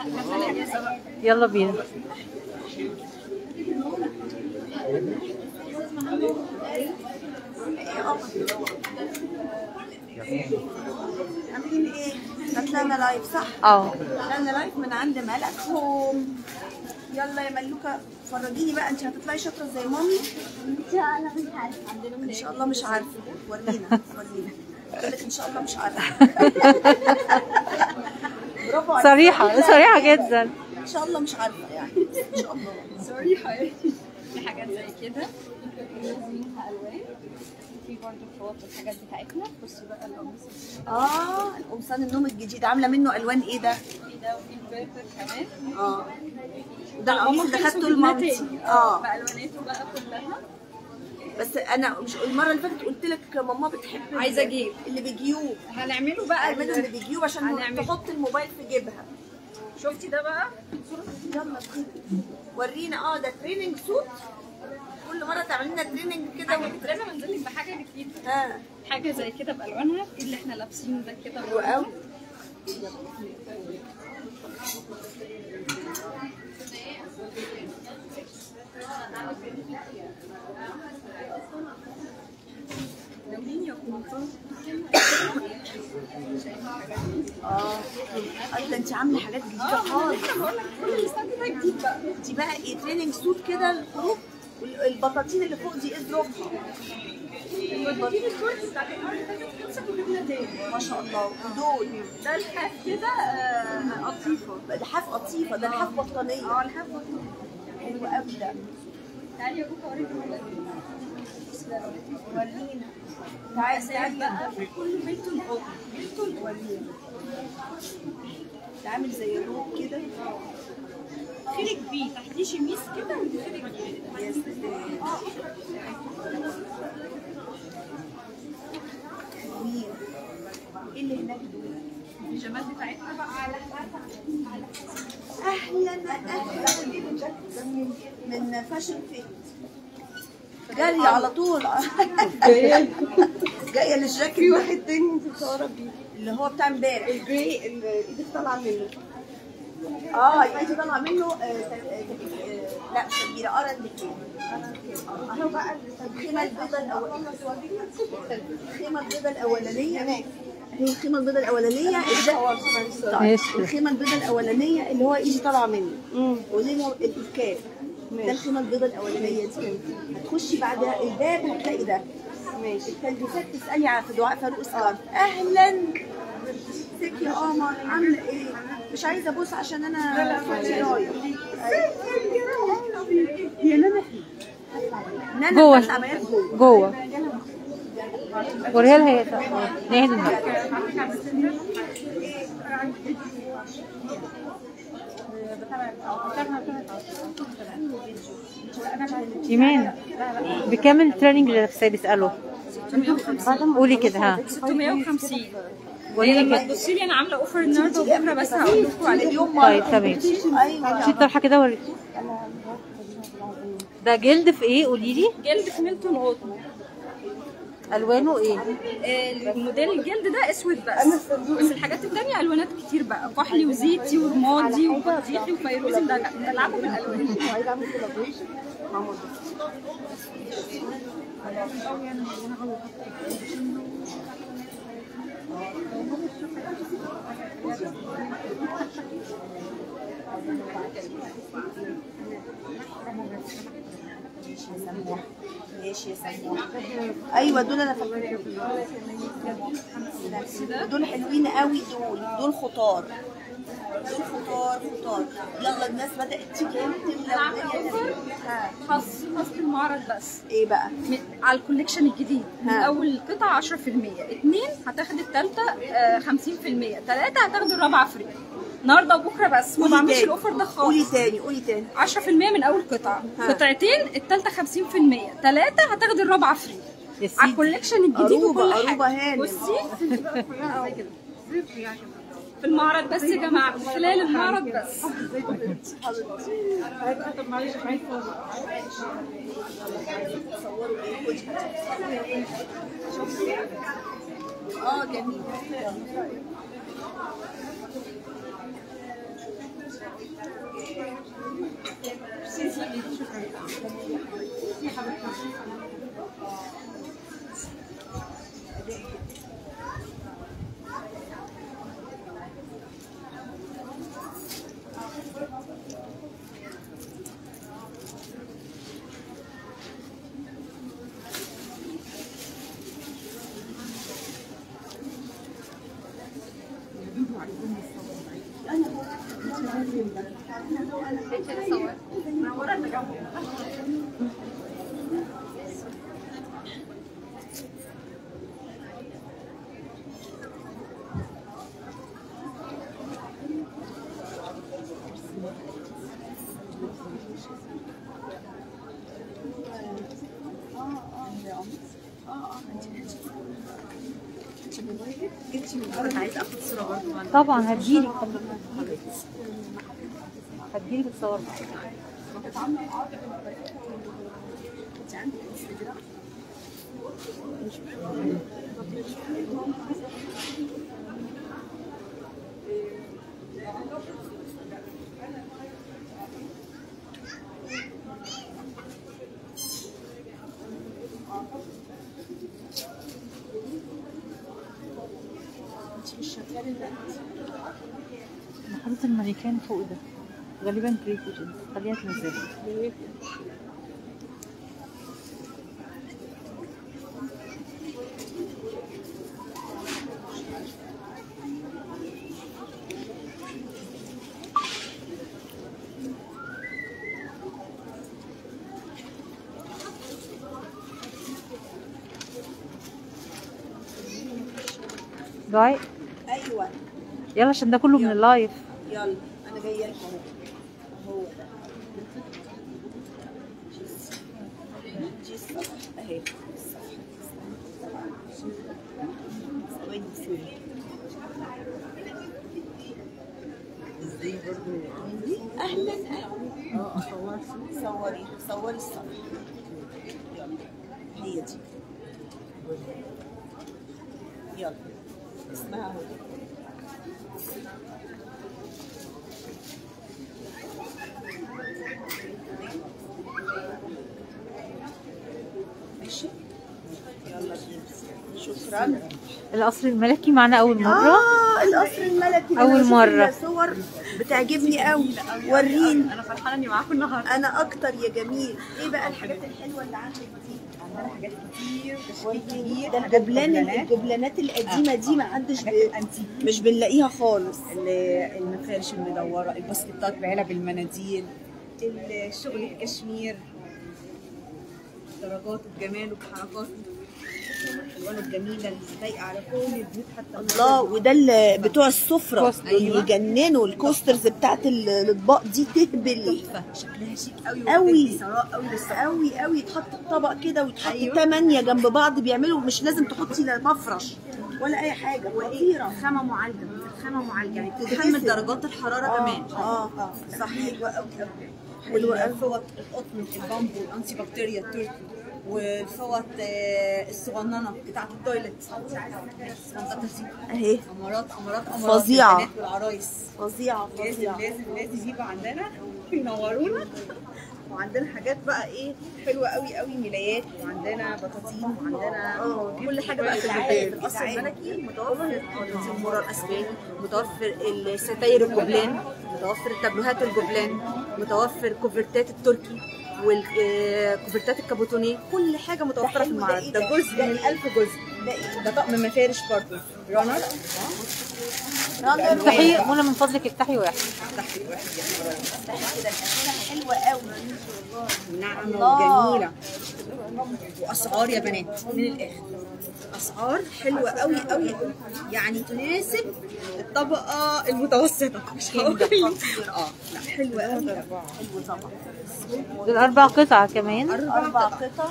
يلا بينا عاملين ايه؟ هتلاقينا لايف صح؟ اه هتلاقينا لايف من عند ملك هوم يلا يا ملوكة فرجيني بقى انت هتطلعي شاطرة زي مامي ان شاء الله مش عارفة ورينا ورينا قلت لك ان شاء الله مش عارفة برافو عليك صريحة صريحة جدا ان شاء الله مش عارفة يعني ان شاء الله صريحة في حاجات زي كده منها ألوان في برضه الفوط والحاجات بتاعتنا بصوا بقى القميص اه القمصان النوم الجديد عاملة منه الوان ايه ده؟ في ده وفي البيربر كمان اه ده القميص ممكن اللي خدته سوق لمامتي تاني. اه بألواناته بقى كلها بس انا مش المره اللي فاتت قلت لك ماما بتحب عايزة أجيب. اللي بجيوب هنعمله بقى اعملوا اللي بجيوب عشان هنعمل. تحط الموبايل في جيبها شفتي ده بقى يلا بينا. ورينا اه ده تريننج سوت كل مره تعمل لنا تريننج كده وانت لازم انزل لك بحاجة جديدة ها حاجة زي كده بألوانها ايه اللي احنا لابسينه ده كده حلو قوي لونين يا كنتم اه ايوه انت عامله حاجات جديده خالص لسه بقول لك كل الستاند ده جديد بقى دي بقى ايه تريننج سوت كده الخروج والبطاطين اللي فوق دي ايه ظروفها البطاطين الكورس بتاعت المرة اللي فاتت خلصت وجبنا تاني ما شاء الله ودول ده الحاف كده آه، قطيفة لحاف قطيفه ده لحاف بطانيه اه الحاف قطيفة حلو قوي ده تعالي يا بوكا اوريكم ورينا تعالي تعالي بقى كله بيتون قطن بيتون ورينا ده عامل زي الروب كده خيرك بيه تحتيه شميس كده وخيرك بيه يا سلام جميل. ايه اللي هناك دول البيجامات بتاعتنا بقى على اهلا اهلا ده من من فاشن فيت جري على طول جايه للجاكيت في واحد تاني انت مصوره بيه اللي هو بتاع امبارح الجري اللي ايدك طالعه منه اه يبقى انت طالعه منه آه، آه، آه، لا كبيره اورنج اهو بقى الخيمه البيضاء الاولانيه الخيمه البيضاء الاولانيه هي الخيمه البيضاء الاولانيه الجاكيت طيب ماشي. الخيمه البيضاء الاولانيه اللي هو ايجي طالعه منه قولي له الكاب ده الخيمه البيضاء الاولانيه دي هتخشي بعد الباب هتلاقي ده ماشي التلبيسات تسالي على في دعاء فاروق اسلام اهلا ازيك يا قمر عامله ايه مش عايزه ابوس عشان انا صوتي رايح هي نانا نانا جوه. بتاعت عمليات جوه جوه وريها لها هي ناهد المكتب ايمان بكام التريننج اللي لابساه بيسأله 650 قولي كده ها 650 قولي لي كده بصي لي انا عامله اوفر النهارده وبكره بس هقول لكم عليه اليوم طيب تمام ايوه شيل الطرحه كده وري ده جلد في ايه قولي لي جلد في ميلتون قطن الوانه ايه الموديل الجلد ده اسود بس بس الحاجات التانية الوانات كتير بقى كحلي وزيتي ورمادي وبطيخي وفيروزي ده بلعبوا بالالوان ماشي يا سموح ايوه دول انا فاكراهم دول حلوين قوي دول دول خطار دول خطار خطار يلا الناس بدات تيجي تملى والدنيا تملى. ها خاص خاص المعرض بس ايه بقى من- على الكوليكشن الجديد من ها. اول قطعه 10% اتنين هتاخد التالتة آه، 50% تلاتة هتاخد الرابعة فري النهارده وبكره بس ما قولي بعملش تاني. الاوفر ده قولي خالص تاني قولي تاني 10% من اول قطعه ها. قطعتين التالتة 50% تلاتة هتاخد الرابعة فري يا على سيدي الكوليكشن الجديد أروبة- وكل أروبة حاجه هانم. بصي في المعرض بس يا جماعه خلال المعرض بس اه جميل انا عايزه اخد صوره برضه طبعا هتجيلي هتجيلي بتصور محطة المانيكان فوق ده غالبا كريتو جنس خليها تنزل جاي ايوه يلا عشان ده كله من اللايف يلا انا جايه لكم اهو هو ده دي الصفحه اهي ثواني ثواني ازاي برضو اهلا اهلا اه صوري صوري الصفحه يلا هي دي يلا اسمها هو ماشي يلا بينا شكرا القصر الملكي معنا أول مرة اه القصر الملكي ده أول أنا بشوف مرة. الصور بتعجبني قوي وريني انا فرحانه اني معاكم النهارده انا اكتر يا جميل ايه بقى الحاجات الحلوه اللي عندك دي عندنا حاجات كتير تشكيل كبير ده حاجات الجبلان جبلانات، الجبلانات القديمه دي ما حدش حاجات ب... الانتيك مش بنلاقيها خالص ال- المفارش المدوره الباسكتات بعلب المناديل الشغل الكشمير درجاته بجماله بحركاته الالوان الجميله اللي لايقه على كل البيوت حتى الله وده اللي بتوع السفره كوست. دول يجننوا الكوسترز بتاعت ال- الاطباق دي تهبل تحفه شكلها شيك قوي قوي. وبتدي ثراء قوي للصحة. قوي قوي يتحط الطبق كده ويتحط أيوة. تمانية جنب بعض بيعملوا مش لازم تحطي لا مفرش ولا اي حاجه خطيره خامه معالجه خامه معالجه يعني تتغسل. تتحمل درجات الحراره آه، كمان اه اه صحيح حلوه قوي والفوط القطن البامبو الانتي بكتيريا التركي والفوط آه، الصغننه بتاعت التويلت الصغنططة دي اهي امارات امارات امارات فظيعة. للبنات والعرايس فظيعه لازم فظيعه لازم لازم يبقى عندنا ينورونا وعندنا حاجات بقى ايه حلوه قوي قوي ملايات وعندنا بطاطين وعندنا اه كل حاجه بقى في إسعاف، البيت القصر إسعاف. الملكي متوفر التمورة الاسباني متوفر الستاير الجبلان متوفر التابلوهات الجبلان متوفر كوفرتات التركي والكوفرتات الكابوتونيه كل حاجه متوفره في حلو، ده المعرض إيه ده ده؟ جزء ده من إيه؟ ألف جزء ده ايه ده طقم مفارش برضه رانر رانر افتحي منى من فضلك افتحي واحد تحت الواحد يا واحد كده الألوان حلوه قوي ناعمة الله. وجميلة وأسعار يا بنات من الآخر أسعار حلوة قوي قوي يعني تناسب الطبقة المتوسطة مش هقول اه لا حلوة قوي حلو طبعا دول أربع قطع كمان اربع قطع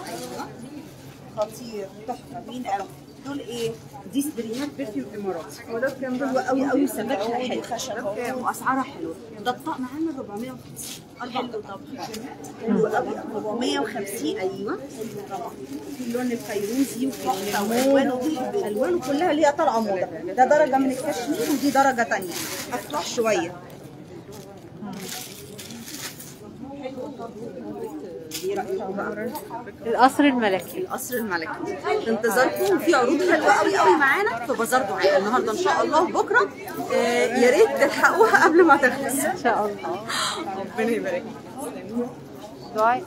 خطير تحفه مين قوي دول ايه دي سبريهات برفيوم إماراتي وده كان حلوة قوي قوي وثباتها حلو خشب وأسعارها حلوة ده الطقم عامل 450 أربع قطع حلو قوي 450 أيوه حلو طبعا في اللون الفيروزي وفي تحفة، الليمون وألوانه الوانه كلها ليها طالعه موضه ده درجه من الكشمير ودي درجه تانية هتروح شويه ايه رايكم بقى القصر الملكي القصر الملكي في انتظاركم وفي عروض حلوه قوي قوي معانا في بازار دعاء النهارده ان شاء الله وبكره آه، يا ريت تلحقوها قبل ما تخلص ان شاء الله ربنا يبارك دعاء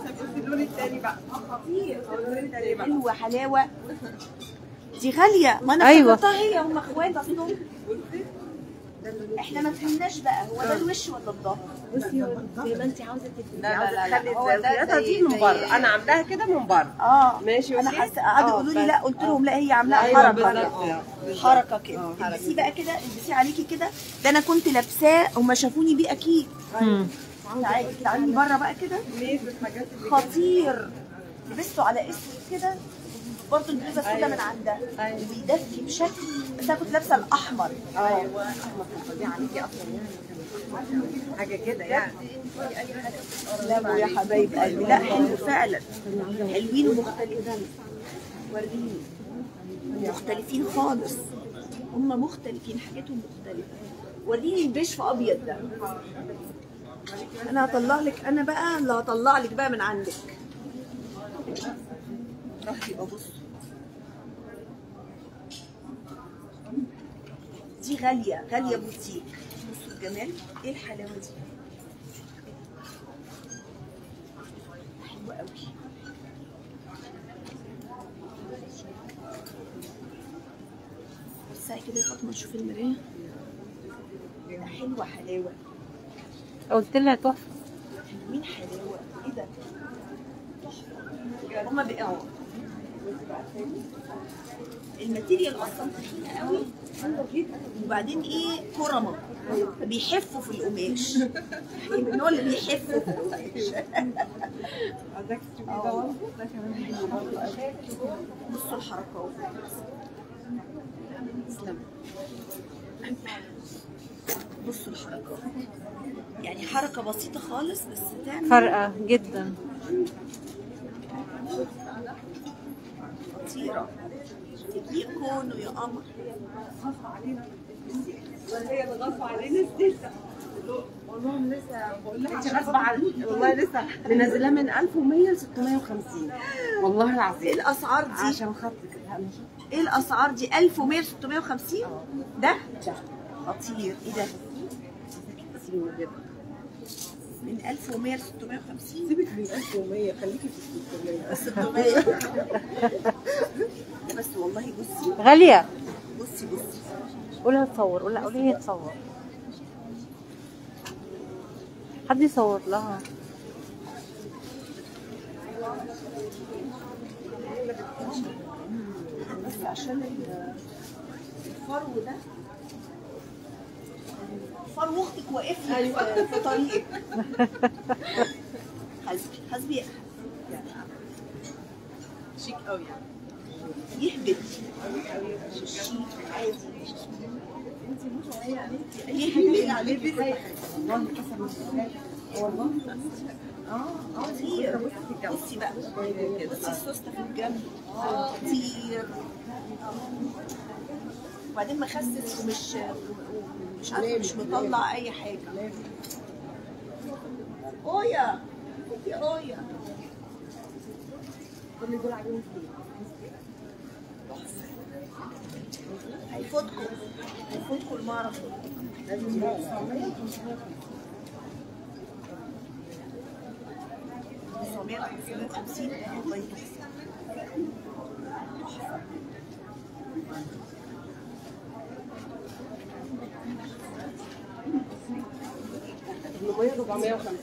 حلوه حلاوه دي غاليه ما انا أيوة. افتكرتها هي هم اخوات اصلهم احنا ما فهمناش بقى هو ده الوش ولا الظهر بصي هو زي ما انت عاوزه تبقي لا لا لا, لا. تخلي هو ده الزاوية زي- دي من زي- بره انا عاملاها كده من بره اه ماشي انا أوكي؟ حاسه قعدوا آه، يقولوا لي بس- لا قلت لهم لا هي عاملاها أيوة حركه بالظبط. حركه كده آه، حركة. البسيه بقى كده البسيه عليكي كده ده انا كنت لابساه هم شافوني بيه اكيد مم. تعالي تعالي بره بقى كده ليه في الحاجات اللي خطير لبسته على اسود كده برضه البلوزه سودا من عندها وبيدفي بشكل بس انا كنت لابسه الاحمر ايوه احمد الفظيع عليكي اصلا يعني حاجه كده يعني لا يا حبايب قلبي لا حلو فعلا حلوين ومختلفين وريني مختلفين خالص هم مختلفين حاجاتهم مختلفة وريني البيج في ابيض ده انا هطلع لك انا بقى اللي هطلع لك بقى من عندك راح يبقى بص دي غالية غالية بوتيك بصوا الجمال ايه الحلاوة دي حلوة قوي بصي كده يا فاطمة نشوف المراية ده حلوة حلاوة قلت لها تحفه حلوين حلاوة ايه ده تحفة هما بقوا الماتيريال اصلا تخينة قوي وبعدين ايه كرمة بيحفوا في القماش يعني من النوع اللي بيحفوا في القماش بصوا الحركات تسلم بصوا الحركات يعني حركة بسيطة خالص بس تعمل فارقه جدا خطيرة تجيء كونه يا قمر هي اللي غصب علينا لسه والله لسه بقول لها عشان غصب علينا والله لسه منزلاه من 1100 ل 650 والله ايه العظيم الاسعار دي؟ عشان خاطرك لا مش ايه الاسعار دي؟ 1100 650 ده؟ خطير ايه ده؟ كتير من كده من 1100 ل 650 سيبك من 1100 خليكي في 600 600 بس والله بصي غاليه بصي بصي قولها تصور قولها قولي هي تصور حد يصور لها بس عشان ال- الفرو ده فرو اختك واقف لي في- في طريقك حسبي حسبي شيك قوي يعني يهبط شيك عادي يهبط والله قسما بالله والله اه كتير بصي بقى بصي السوسته في الجنب كتير وبعدين مخسس ومش مش عارفه مش مطلع اي حاجه اويا يا اويا كل دول عاجبني هيفوتكم هيفوتكم الماراثون لازم بقى 900 900 550 والله تحفه 800 450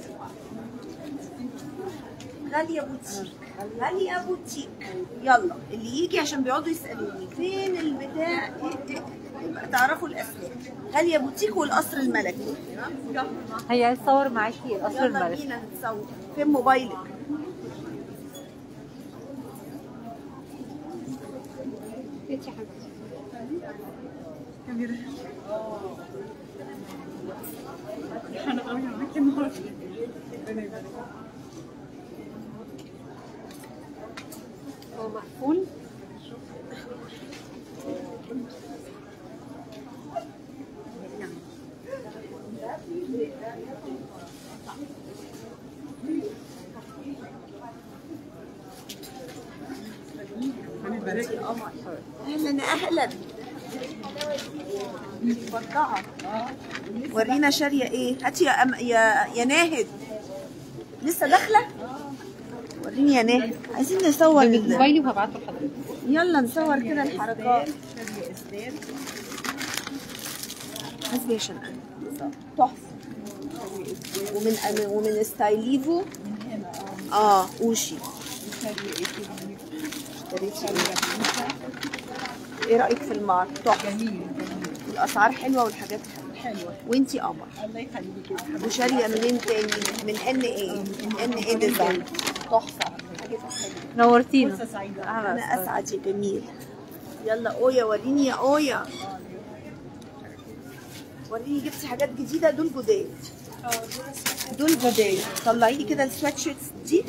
غالية بوتيك غالية بوتيك يلا اللي يجي عشان بيقعدوا يسألوني فين البتاع إيه- إيه- يبقى تعرفوا الأسماء غالية بوتيك والقصر الملكي يلا هي عايز تصور معاكي القصر يلا الملكي بينا نتصور فين موبايلك هو مقفول اهلا اهلا متوقعه ورينا شاريه ايه هاتي يا أم... يا يا ناهد لسه داخله وريني يا ناهد عايزين نصور ال- موبايلي وهبعته لحضرتك يلا نصور كده الحركات حسبي يا شنقة تحفة ومن ومن ستايليفو اه اوشي اشتريتي ايه؟ ايه رايك في المار تحفه الاسعار حلوه والحاجات حلوه وانتي قمر الله يخليكي وشاريه منين تاني من ان ايه من ان ايه ديزاين تحفه حاجتها حلوه نورتينا سعيده انا اسعد يا جميل يلا اويا وريني يا اويا وريني جبتي حاجات جديده دول جداد دول جداد طلعي لي كده السويت شيرتس دي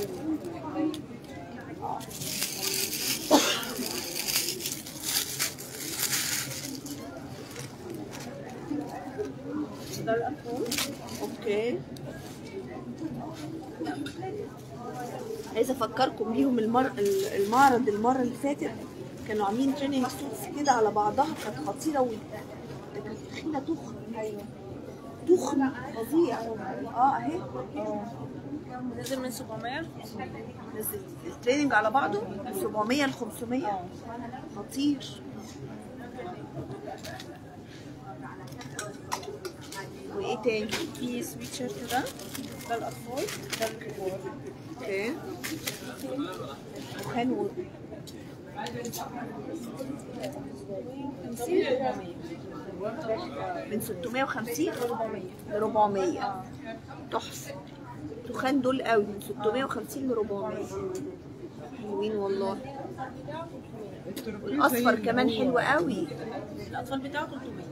اوكي عايزه افكركم بيهم المر... المعرض المره اللي فاتت كانوا عاملين تريننج سوتس كده على بعضها كانت خطيره و كانت تخينه تخن ايوه تخن فظيع اه اهي نزل من 700 نزل التريننج على بعضه من 700 ل 500 خطير وايه تاني؟ في سويت شيرت ده ده الاطفال ده الكبار اوكي وحلو من 650 ل 400 تحفه تخان دول قوي من 650 ل 400 حلوين والله والاصفر كمان حلو قوي الاطفال بتاعه 300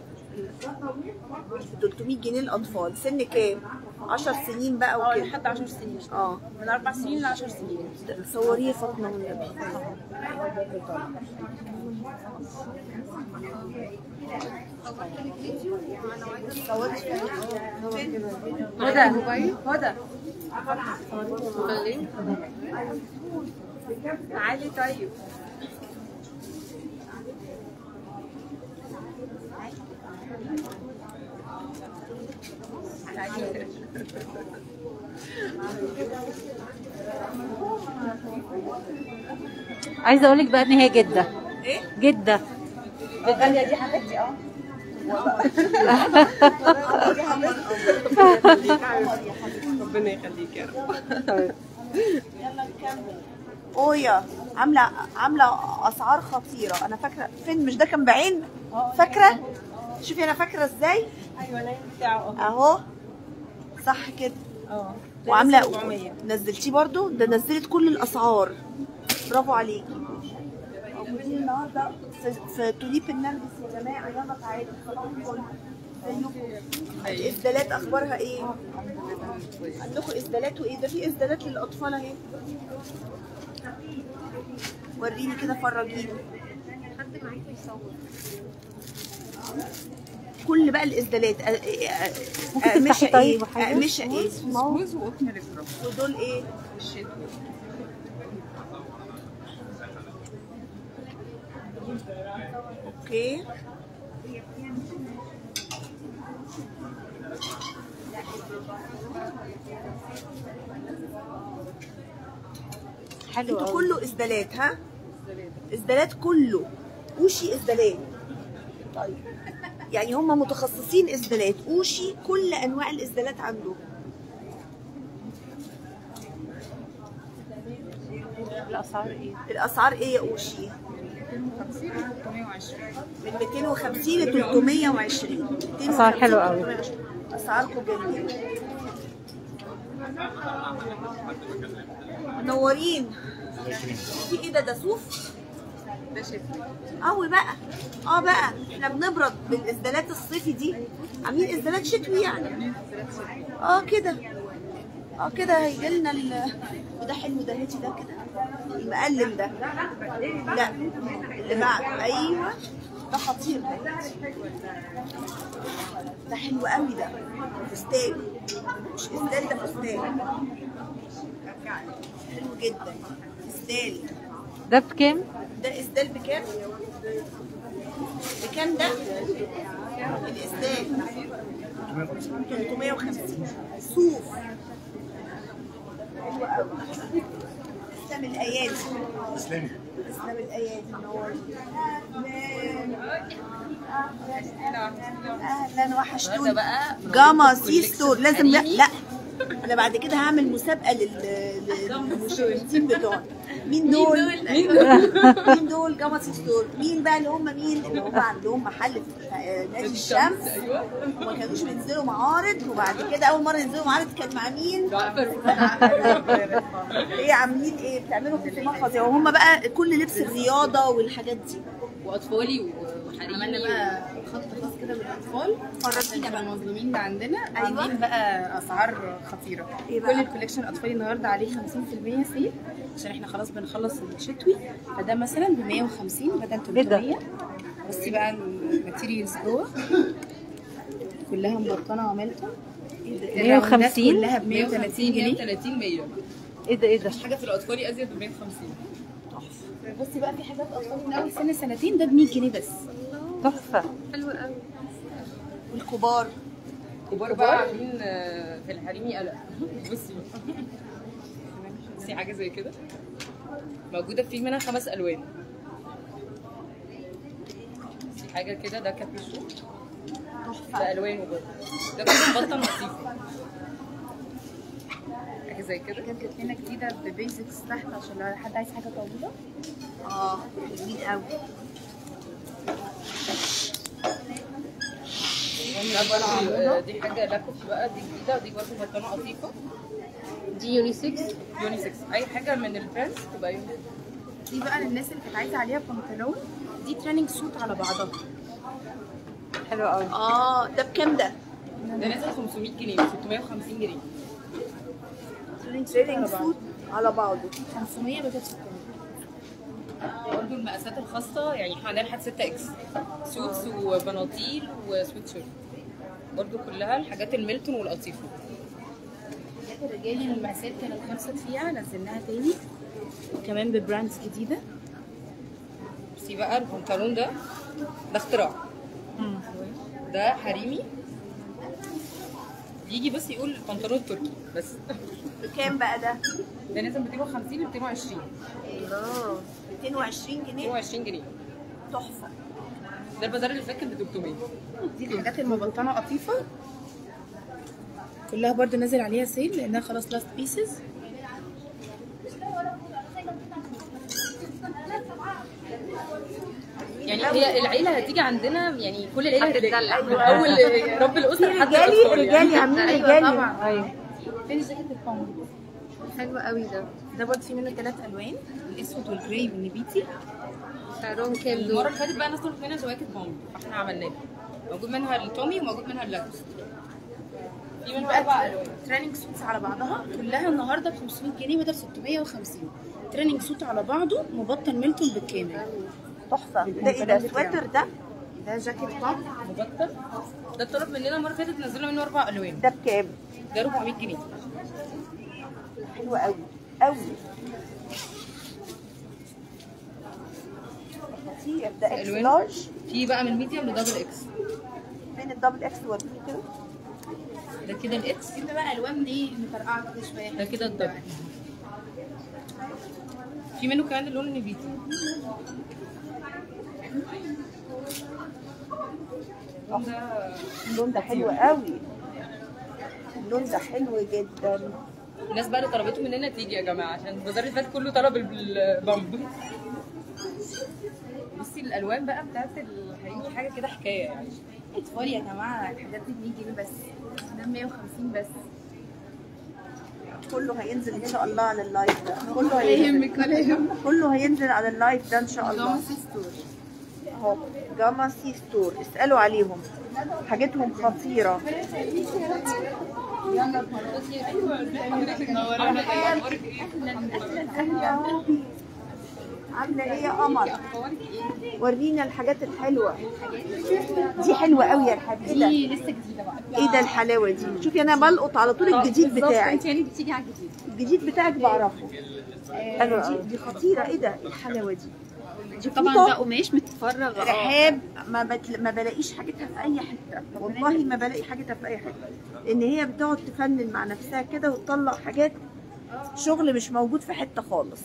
300 جنيه الاطفال سن كام 10 سنين بقى اه وكده لحد 10 سنين اه من 4 سنين ل 10 سنين صوريه فاطمه والنبي هدى هدى تعالي طيب عايزه اقول لك بقى ان هي جده ايه جده غاليه دي حبيبتي اه ربنا يخليك يا رب يلا نكمل اويا عامله عامله اسعار خطيره انا فاكره فين مش ده كان بعين فاكره شوفي انا فاكره ازاي ايوه اللاين بتاعه اه اهو صح كده اه وعامله 400 نزلتيه برضو ده نزلت كل الاسعار برافو عليكي موجودين النهارده في, في توليب النرجس يا جماعه يلا تعالوا صباح الفل ازيكم الاسدالات اخبارها ايه عندكم اسدالات وايه ده في اسدالات للاطفال اهي وريني كده فرجيني كل بقى الاسدالات أ- أ- ممكن اقمشه تفتحي ايه طيب وحاجة؟ اقمشه ايه سموز وقطن ريفرو ودول ايه الشتوي اوكي حلو انتوا قوي كله اسدالات ها اسدالات كله اوشي اسدالات طيب يعني هم متخصصين اسدالات اوشي كل انواع الاسدالات عندهم الاسعار ايه الاسعار ايه يا اوشي 250 320 من 250 ل 320 أسعار حلوة أوي. 320. اسعاركم جميله منورين في ايه ده ده صوف ده شتوي قوي بقى اه بقى احنا بنبرد بالاسدالات الصيفي دي عاملين اسدالات شتوي يعني اه كده اه كده هيجي لنا ال... وده حلو ده هاتي ده كده المقلم ده لا اللي بعد ايوه ده خطير ده ده حلو قوي ده فستان مش اسدال ده فستان حلو جدا اسدال ده بكام؟ ده اسدال بكام؟ بكام ده؟ الاسلام 350 صوف حلو قوي اسلام الايادي تسلمي اسلام الايادي منور اهلا وحشتوني بقى جاما سي ستور لازم لا لا انا بعد كده هعمل مسابقه لل- للمشاهدين بتوعنا مين دول؟ مين دول؟ مين دول جاما سي ستور؟ مين بقى اللي هم مين؟ اللي هم عندهم محل في آه، نادي الشمس وما كانوش بينزلوا معارض وبعد كده اول مره ينزلوا معارض كان مع مين؟ ايه عاملين ايه؟ بتعملوا تصميمات فظيعه وهم بقى كل لبس الرياضه والحاجات دي واطفالي وحريمي عملنا بقى خط خاص كده بالاطفال فرجينا بقى المظلومين ده عندنا أيوة. عاملين بقى اسعار خطيره إيه بقى؟ كل الكوليكشن الاطفالي النهارده عليه 50% سيل عشان احنا خلاص بنخلص الشتوي فده مثلا ب 150 بدل إيه ده؟ 300 بصي بقى الماتيريالز جوه كلها مبطنه وميلتون 150 كلها ب 130 جنيه 130 100 ايه ده ايه ده حاجه في الاطفال ازيد ب 150 بصي بقى في حاجات اطفال من اول سن سنتين ده ب 100 جنيه بس تحفه والكبار كبار بقى عاملين آه، في الحريمي قلق بصي بصي حاجه زي كده موجوده في منها خمس الوان بصي حاجه كده ده كابيشو بالوانه برضه ده كله مبطن لطيف حاجه زي كده كانت جت لنا جديده ببيزكس تحت عشان لو حد عايز حاجه طويله اه جميل قوي ده برضه آه، دي حاجه لاكوف بقى دي جديده ودي برضه بطانه قطيفه دي يونيسكس يونيسكس اي حاجه من البراندز تبقى يونيسكس دي بقى للناس اللي كانت عايزه عليها بنطلون دي تريننج سوت على بعضها حلو قوي اه ده بكام ده؟ ده نازل 500 جنيه 650 جنيه تريننج سوت على بعضه 500 بدل 600 برضه المقاسات الخاصة يعني احنا عندنا لحد 6 اكس سوتس وبناطيل وسويت شيرت برضه كلها الحاجات الميلتون والقطيفة الرجالي المقاسات كانت خلصت فيها نزلناها تاني وكمان ببراندز جديده بصي بقى البنطلون ده ده اختراع ده حريمي يجي بس يقول بنطلون تركي بس بكام بقى ده؟ ده نازل 250 ل 220 الله 220 جنيه 220 جنيه تحفه ده البازار اللي فات كان ب 300 دي الحاجات المبطنه قطيفه كلها برضو نازل عليها سيل لانها خلاص لاست بيسز يعني هي العيلة هتيجي عندنا يعني كل العيلة هتتدلع من أيوة. اول رب الأسرة لحد رجالي الأطفال يعني. رجالي عاملين رجالي طبعا ايوه فين جاكيت البامب حلو قوي ده ده برضو في منه ثلاث الوان الاسود والجراي والنبيتي سعرهم كام المرة دول؟ اللي فاتت بقى ناس طلبت منها جواكت بامب فاحنا عملناها موجود منها التومي وموجود منها اللاكوس في منها أربع ألوان تريننج سوتس على بعضها كلها النهارده ب 500 جنيه بدل 650 تريننج سوت على بعضه مبطن ميلتون بالكامل تحفه ده ايه ده سويتر ده؟ ده جاكيت بامب مبطل ده اتطلب مننا المرة اللي فاتت نزلنا منه أربع ألوان ده بكام؟ ده 400 جنيه حلو قوي قوي خطير ده اكس ألوان. لارج في بقى من ميديوم لدبل اكس فين الدبل اكس وريني كده ده كده الاكس في بقى الوان ايه مترقعه كده شويه ده كده الدبل في منه كمان اللون النبيتي اللون ده اللون ده حلو قوي اللون ده حلو جدا الناس بقى اللي طلبته مننا تيجي يا جماعه عشان البازار اللي فات كله طلب البامب بصي الالوان بقى بتاعت الحقيقي حاجه كده حكايه يعني اطفال يا جماعه الحاجات دي ب 100 جنيه بس ده 150 بس كله هينزل ان شاء الله على اللايف ده كله هينزل ولا يهمك كله هينزل على اللايف ده ان شاء الله جامس ستور اهو جاما سي ستور اسالوا عليهم حاجتهم خطيره عامله ايه يا قمر ورينا الحاجات الحلوه دي حلوه قوي يا الحبيبه ايه ده دي لسه جديده بقى ايه ده الحلاوه دي شوفي انا بلقط على طول الجديد بتاعك انت يعني بتيجي على الجديد الجديد بتاعك بعرفه حلو دي, قوي دي خطيره ايه ده الحلاوه دي دي طبعا فوطة ده قماش متفرغ اه رحاب ما بتل... ما بلاقيش حاجتها في اي حته والله ما بلاقي حاجتها في اي حته ان هي بتقعد تفنن مع نفسها كده وتطلع حاجات شغل مش موجود في حته خالص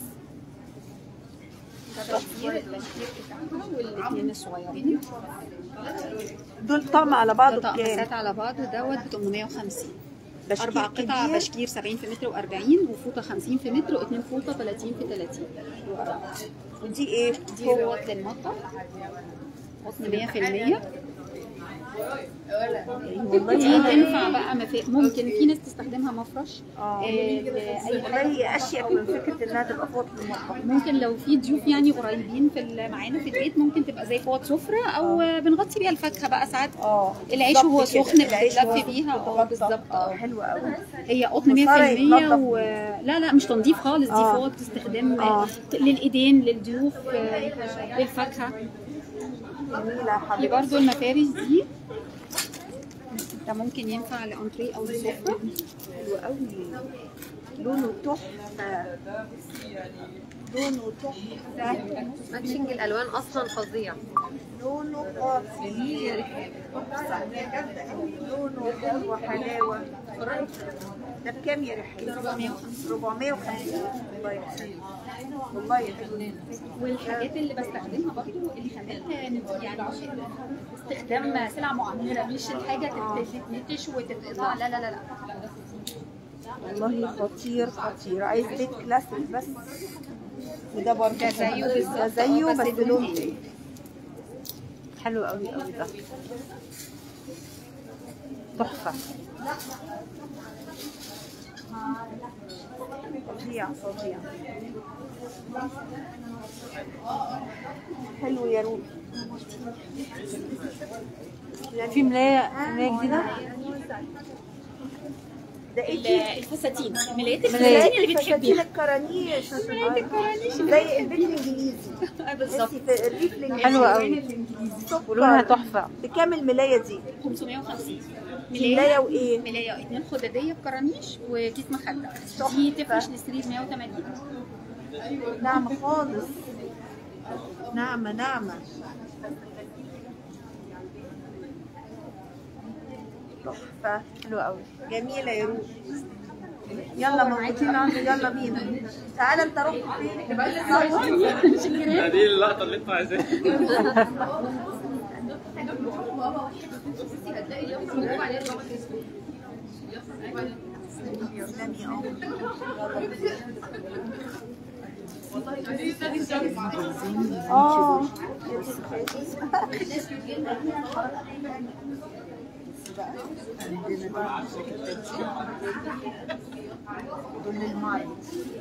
ده تفسير البشكير بتاعها والاثنين الصغيرين دول طقم على ده بعضه طقم بكام؟ سات على بعضه دوت ب 850 بشكير اربع قطع كبير. بشكير 70 في متر و40 وفوطه 50 في متر واثنين فوطه 30 في 30 ودي ايه؟ دي فوط للمطبخ قطن 100% دي تنفع بقى مف... ممكن في ناس تستخدمها مفرش اه آه، لأي والله هي اشيك من فكره انها تبقى فوط في المطبخ ممكن لو في ضيوف يعني قريبين في ال- معانا في البيت ممكن تبقى زي فوط سفره او بنغطي بيها الفاكهه بقى ساعات اه العيش وهو بالظبط كده. سخن العيش وهو بتتلف بيها اه بتتغطى. بالظبط اه اه حلوه قوي هي قطن 100% مصاري يتنضف. و... لا لا مش تنظيف خالص دي آه. فوط استخدام آه. للايدين للضيوف آه، للفاكهه جميله يا في حبيبتي برضو المفارش دي ده ممكن ينفع لانتريه او لسفره حلو قوي لونه تحفه لونه تحفه ماتشنج الالوان اصلا فظيع لونه خطير لونه حلو حلاوه ده بكام يا رحيل 450 والله يا حلو والله يا حلو والحاجات اللي بستخدمها برضو الخامات يعني استخدام سلع معمره مش الحاجه تتنتش وتتقطع لا لا لا لا والله خطير خطير عايز بيت كلاسيك بس وده برضه ده زيه بالظبط، ده زيه آه، بس بس لون لون تاني. تاني حلو قوي قوي ده تحفة فظيع فظيع حلو يا روبي في ملاية ملاية جديدة ده ايه الفساتين ملايات ملايات. الفساتين اللي فساتين بتحبيها الكرانيش ملايات الكرانيش زي البيت الانجليزي بالظبط بصي في الريف الانجليزي حلوة قوي سكر. ولونها تحفة بكام الملاية دي؟ 550 ملاية وايه؟ ملاية اتنين خدادية بكرانيش وكيس مخدة دي تفرش لسرير 180 ناعمة خالص ناعمة ناعمة تحفة حلوة قوي جميلة يا روح يلا موجودين عنده يلا بينا تعالى انت رحت فين؟ دي اللقطة اللي انتوا عايزينها تسلمي اه دول المعرض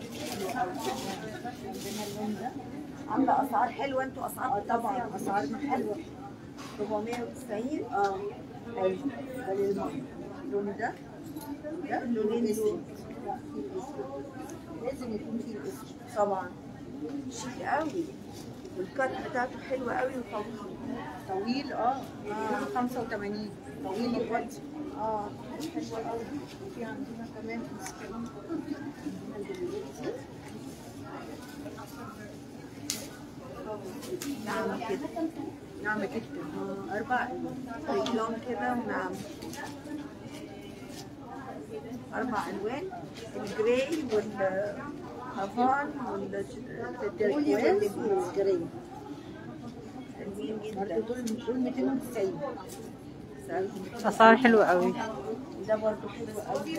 عاملة أسعار حلوة انتوا أسعار طبعا أسعارنا حلوة 490 اه ايوه ده للمعرض اللون ده ده اللونين دول لازم يكون فيه الاسم طبعا شيك قوي والكات بتاعته حلوة قوي وطويل طويل اه اه 85 طويل دلوقتي اه حلوة قوي في عندنا كمان مسكين ناعمة كده ناعمة جدا آه، أربع رجلهم كده وناعمة أربع ألوان الجراي والهافان والتركواز والجراي حلوين جدا دول دول 290 أسعار حلوة قوي ده برضه حلو قوي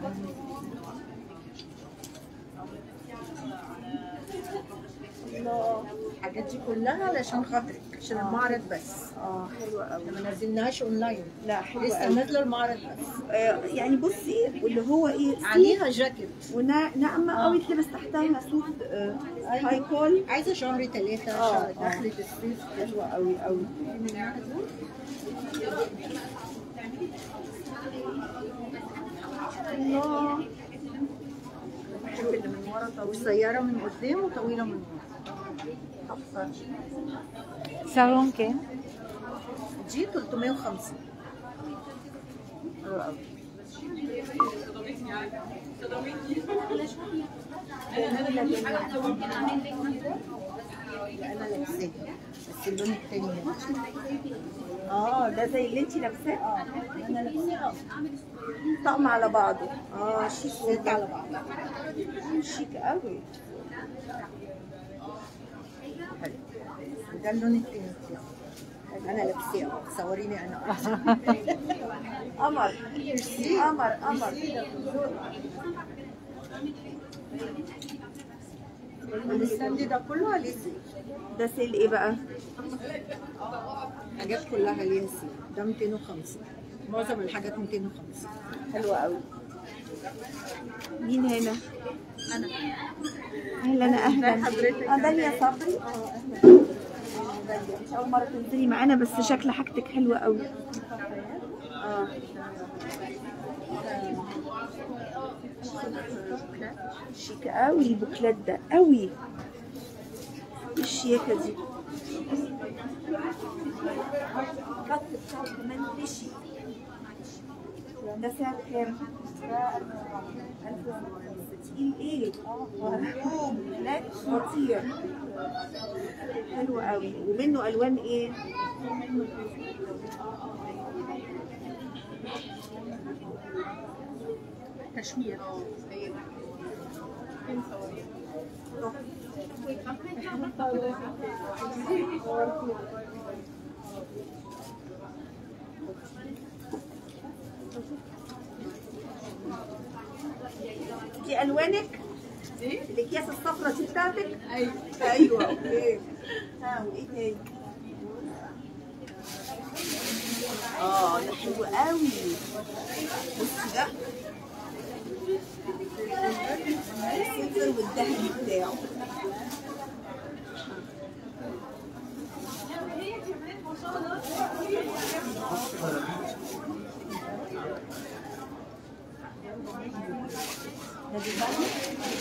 الله الحاجات دي كلها علشان خاطرك عشان المعرض بس اه حلوة قوي ما نزلناش اونلاين لا حلوة لسه قوي نازله المعرض بس آه يعني بصي واللي هو ايه عليها جاكيت وناعمة قوي تلبس تحتها سوت آه هاي كول عايزه شهر ثلاثه اه شهر آه. دخلت الصيف حلوة قوي قوي الله بحب اللي من ورا طويل قصيره من قدام وطويله من ورا تحفة سعرهم كام؟ دي 350 حلوة قوي انا لابساه بس اللون التاني ده. اه ده زي اللي انت لابساه اه انا لابساه طقم على بعضه اه شيك ست على بعض شيك قوي ده اللون التاني انا لابساه صوريني انا قمر قمر قمر الستاند ده كله عليه سيل ده سيل ايه بقى حاجات كلها عليها سيل ده 250 معظم الحاجات 250 حلوة قوي مين هنا؟ أنا أهلا أهلا حضرتك آه داليا صبري اه أهلا آه، داليا مش أول مرة تنزلي معانا بس شكل حاجتك حلوة قوي اه شيك قوي البوكلات ده قوي إيه الشياكة دي الخط بتاعه كمان فيشي ده سعر كام؟ تقيل ايه؟ مرحوم لا خطير حلو قوي ومنه الوان ايه؟ تشوير دي الوانك؟ الاكياس الصفرا دي بتاعتك؟ ايوه ايوه اوكي ها وايه تاني؟ اه ده حلو قوي بصي ده السيلفر والذهبي بتاعه ده ديزاين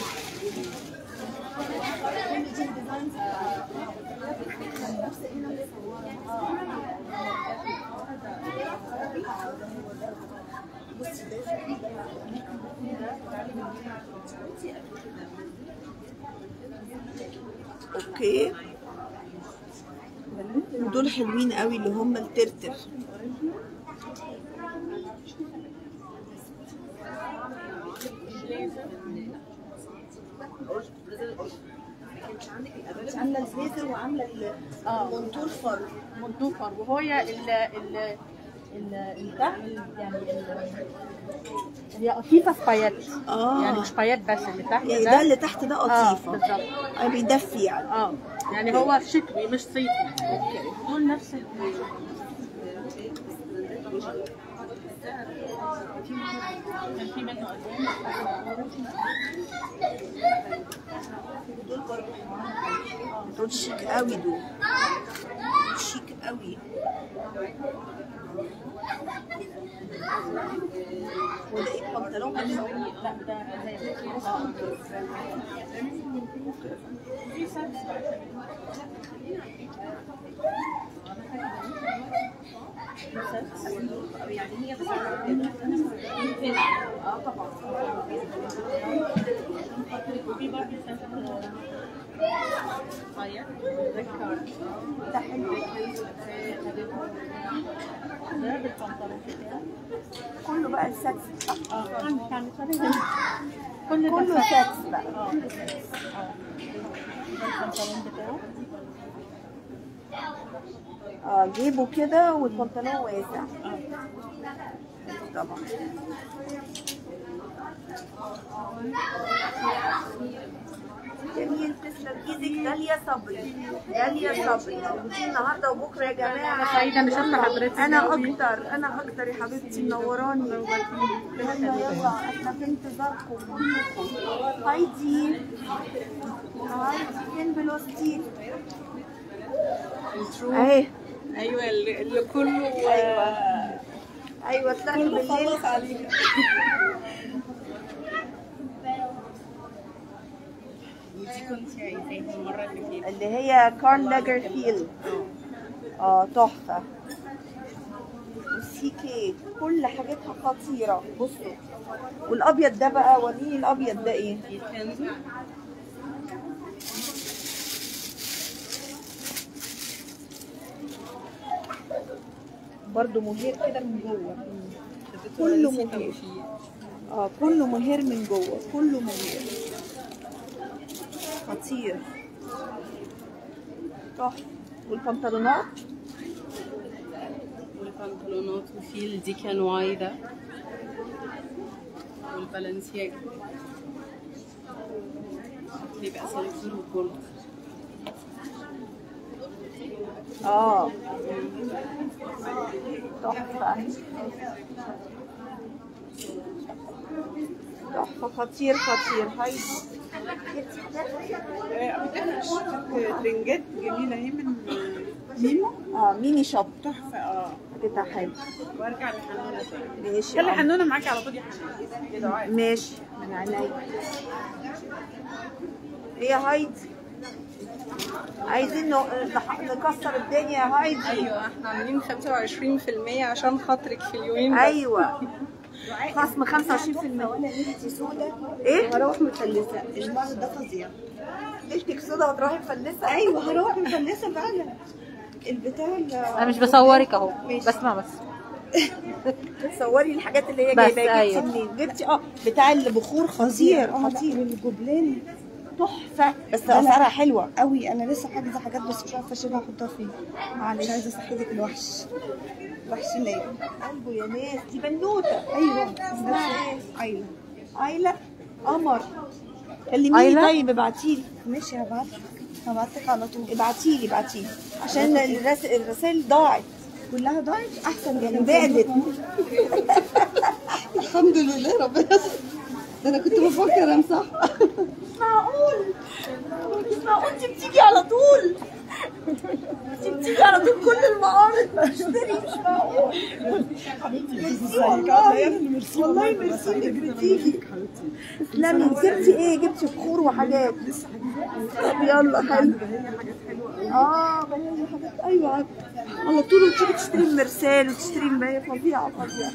اوكي ودول حلوين قوي اللي هم الترتر عامله البيزر وعامله ال- المنطور فر منطوفر وهو ال ال ال ال ده يعني ال- هي قطيفه سبايات اه يعني مش بايات بس اللي تحت يعني ده ده اللي تحت ده اه قطيفه بالظبط آه، بيدفي يعني اه يعني هو شتوي مش صيفي دول نفس ال- كان في منه الوان دول شيك قوي دول شيك قوي وده ايه بنطلون بس لا ده زي اه يعني هي بس اه طبعا وفي برضه سنت صغير ده حلو ده بالبنطلون بتاعه كله بقى السكس اه كان كان شبه كل ده كله سكس. سكس بقى اه اه ده البنطلون بتاعه اه جيبه كده والبنطلون واسع اه طبعا جميل تسلم ايدك داليا صبري داليا صبري موجودين النهارده وبكره يا جماعه انا سعيده ان شفت حضرتك انا يا اكتر انا اكتر يا حبيبتي منوراني يلا يلا احنا في انتظاركم كلكم هايدي هايدي فين بلوستيك اهي ايوه اللي اللي كله ايوه ايوه طلعت بالليل عليك ودي كنت عايزاها المره اللي فاتت اللي هي كارل لاجرفيلد اه تحفه والسي كي كل حاجاتها خطيره بصوا والابيض ده بقى وريني الابيض ده ايه يتكنزوا برضو مهير كده من جوه كله مهير اه كله مهير من جوه كله مهير خطير تحفه والبنطلونات والبنطلونات وفي الديكان واي ده والبالنسياجا بيبقى سيليكتور وجولد اه تحفه تحفه خطير خطير هاي ترنجات جميله اهي من ميمو اه ميني شوب تحفه اه بتاع حلو وارجع لحنونه تاني ماشي خلي آه. حنونه معاكي على طول يا حنونه ماشي من عينيا ايه يا هايدي عايزين ن- نح- نكسر الدنيا يا هايدي ايوه احنا عاملين 25% عشان خاطرك في اليومين دول. ايوه خصم 25% ايه هروح مفلسه المرض ده فظيع ليلتك سودا وتروحي مفلسه ايوه هروح مفلسه فعلا البتاع انا مش بصورك اهو بسمع بس تصوري الحاجات اللي هي بس جايباها جبتي أيوة. منين جبتي اه بتاع البخور خطير اه لا، خطير والجبلان تحفه بس اسعارها حلوه قوي انا لسه حاجزه حاجات بس مش عارفه اشيلها احطها فين مش عايزه اصحبك الوحش وحش نايم قلبه يا ناس دي بنوته ايوه اسمها ايه ايوه عايله قمر كلميني عايلة؟ طيب ابعتيلي ماشي هبعت هبعتلك على طول ابعتيلي ابعتيلي عشان الرس- الرسائل ضاعت كلها ضاعت احسن جدا بعدت الحمد لله ربنا يستر. ده انا كنت بفكر امسح مش معقول مش معقول انت بتيجي على طول انت بتيجي على طول كل المعارض تشتري مش معقول ميرسي والله والله ميرسي انك بتيجي تسلمي جبتي ايه جبتي بخور وحاجات طب يلا حلو اه بهي حاجات ايوه عارفة. على طول وتيجي تشتري المرسال وتشتري المية فظيعة فظيعة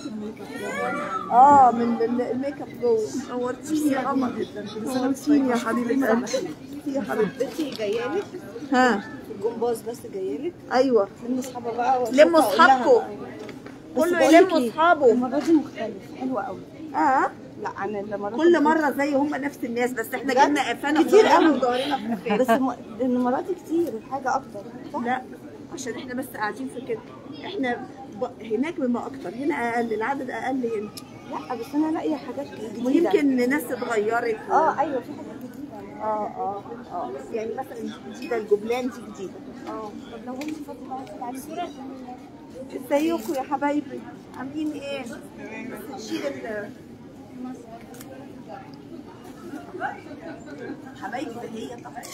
اه من ال- الميك اب جوه نورتيني يا قمر نورتيني يا حبيبة قلبي يا حبيبتي بنتي جايه لك ها الجمباز بس جايه لك ايوه لم اصحابها بقى لموا وأشوفها أقول لها. اصحابكم بس كله بقول لك يلموا إيه، اصحابه المره دي مختلف حلوه قوي اه لا انا لما رحت كل مرة زي هم نفس الناس بس احنا بجد؟ جبنا قفانا كتير وظهرنا قوي. وظهرنا في قفانا بس م... المرات كتير الحاجه اكتر صح؟ لا عشان احنا بس قاعدين في كده احنا ب... هناك بما اكتر هنا اقل العدد اقل هنا لا بس انا لاقيه حاجات جديده ويمكن ناس اتغيرت اه ايوه في حاجات جديده اه اه اه يعني مثلا جديده الجبلان دي جديده اه طب لو هم فاضي بقى تعالي صوره ازيكم يا حبايبي عاملين ايه؟ بس نشيل ال حبايبي ده هي طبعا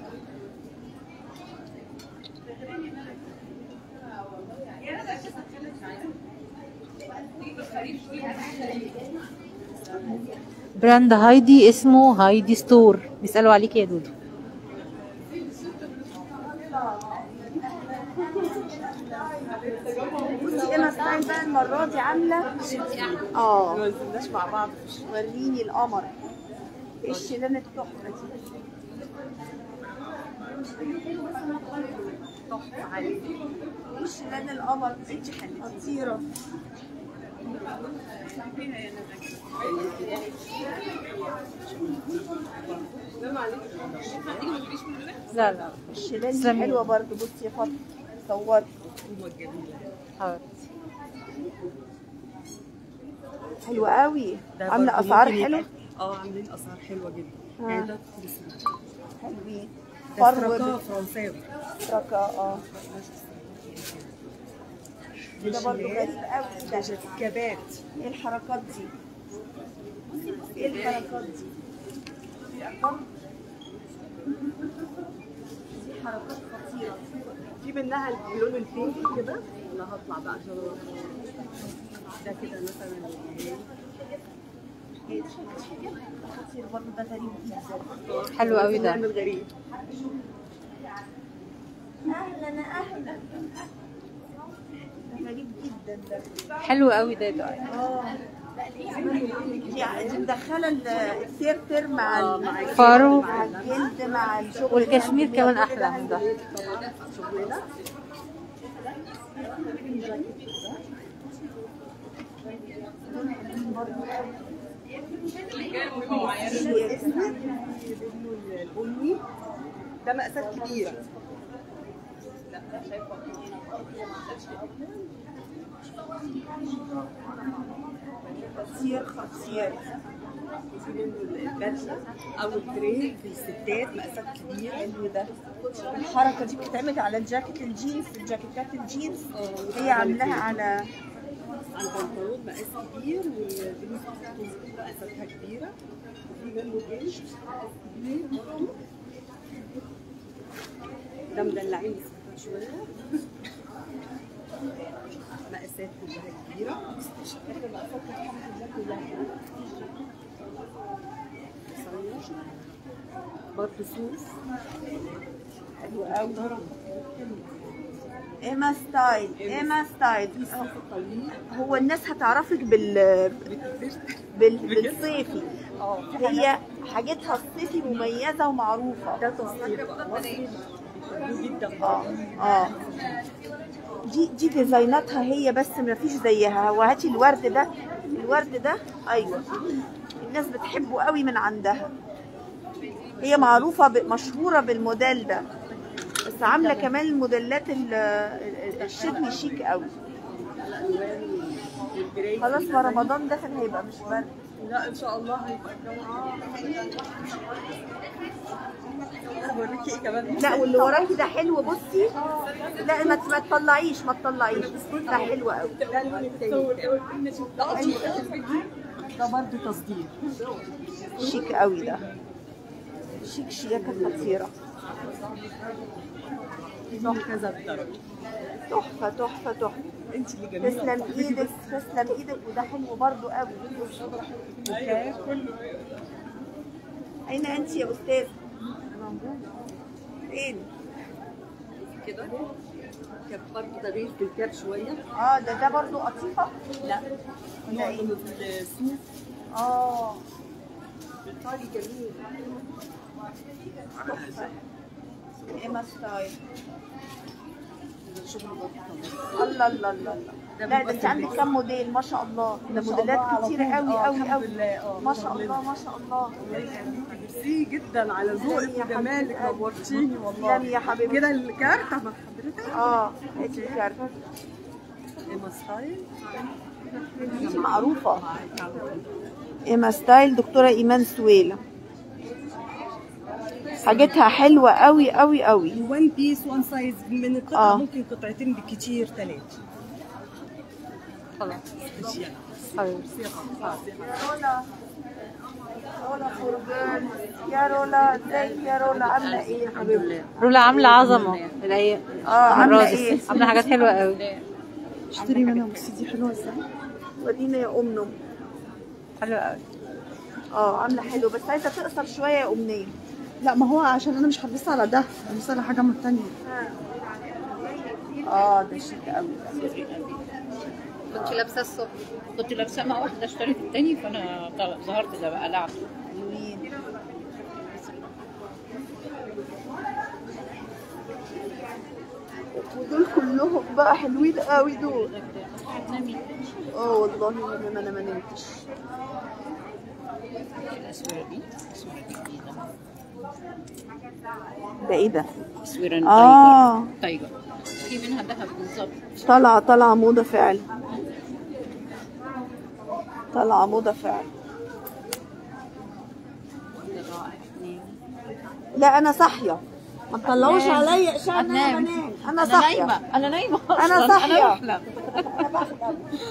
براند هايدي اسمه هايدي ستور بيسألوا عليك يا دودو بصي انا ستايل بقى المره دي عامله اه ما نزلناش مع بعض وريني القمر ايه الشيلانه التحفه دي تحفه عليك ايه الشيلانه القمر دي خطيره لا لا الشيلان دي تسلمي. حلوه برضو بصي يا فاطمه صوري حبيبتي حلوه قوي ده عامله برضه اسعار ممكن حلوه يبقى- اه عاملين اسعار حلوه جدا آه. يعني ده كريسماس حلوين ده فرو فرقه فرنساوي ركا اه ده برضو غريب قوي ده كبات ايه الحركات دي ايه الحركات دي دي أرقام؟ دي حركات خطيره في منها اللون البينك كده لا هطلع بقى عشان أروح. ده كده مثلا ايه ده خطير برضو ده غريب جدا حلو قوي ده نعمل غريب اهلا اهلا ده غريب جدا ده حلو قوي ده ده اه دي دي مدخله ال- الترتر مع ال- فارو مع الجلد مع الشغل والكشمير الهاند كمان ميد، كل احلى من ده شغلنا البني ده مقاسات كبيره خطير خطير في منه البدله او الجري في الستات مقاسات كبيره حلو ده الحركه دي بتتعمل على الجاكيت الجينز الجاكيتات الجينز هي عاملاها على على البنطلون مقاس كبير والبلوز بتاعته مقاساتها كبيره وفي منه جيش مقاس كبير برضه ده مدلعين بس شويه مقاسات كلها كبيره احنا مقاساتنا الحمد لله كلها قصير برضه صوف حلو قوي ايما ستايل ايما ستايل هو الناس هتعرفك بال بال بالصيفي هي حاجتها الصيفي مميزه ومعروفه ده تصدير جدا اه اه دي دي ديزايناتها هي بس ما فيش زيها هو هاتي الورد ده الورد ده ايوه الناس بتحبه قوي من عندها هي معروفه ب- مشهوره بالموديل ده بس عامله كمان الموديلات ال- ال- الشتوي شيك قوي خلاص ما رمضان دخل هيبقى مش برد لا ان شاء الله هيبقى الجو هوريكي ايه كمان لا واللي وراكي ده حلو بصي لا ما ما تطلعيش ما تطلعيش ده حلو قوي ده اللون التاني ده قطيع ده برضه تصدير شيك قوي ده شيك شياكه خطيره في كذا درجه تحفه تحفه تحفه انت اللي جميله تسلم ايدك تسلم ايدك وده حلو برضو قوي اوكي كله اين انت يا استاذ فين كده كان برضه ده بيل في الكاب شويه اه ده ده برضو قطيفه لا ولا ايه من الصوف اه ايطالي جميل ايما ستايل ده شغل برضه الله الله الله الله لا ده انت عندك كام موديل ما شاء الله ده موديلات كتيره قوي قوي الحمد قوي لله اه ما شاء الله ما شاء الله ميرسي جدا على ذوقك يا وجمالك حبيبة قلبي. نورتيني والله تسلمي يا حبيبتي. كده الكارت مع حضرتك اه هاتي الكارت ايما ستايل دي معروفه ايما ستايل دكتوره ايمان سويله حاجتها حلوه قوي قوي قوي وان بيس وان سايز من القطعه آه. ممكن قطعتين بالكتير ثلاثه خلاص اشياء خلاص رولا رولا فور جيرلز يا رولا ازيك يا رولا عامله ايه يا حبيبتي رولا عاملة عظمة الأيام اه عامله المرة ايه دي عاملة حاجات حلوة قوي اشتري منها بس دي حلوه ازاي ورينا يا امنم حلوة قوي اه عامله حلو بس عايزه تقصر شويه يا امنيه لا ما هو عشان انا مش هلبسها على ده هلبسها على حاجه من التانية اه ده شيك قوي كنت لابسه الصبح كنت لابسه مع واحده اشتريت التاني فانا طل- ظهرت ده بقى لعب حلوين ودول كلهم بقى حلوين قوي دول اه والله وانا ما انا ما نمتش الاسوره دي الاسوره دي جديده ده ايه ده اسوره اه تايجر تايجر في منها ذهب بالظبط طالعه طالعه موضه فعلا طالعه موضه فعلا ده رائع اتنين. لا انا صاحيه ما تطلعوش عليا عشان انا هتنام. بنام انا انا صاحيه نايمه انا نايمه أنا أصلاً. صاحية. انا بحلم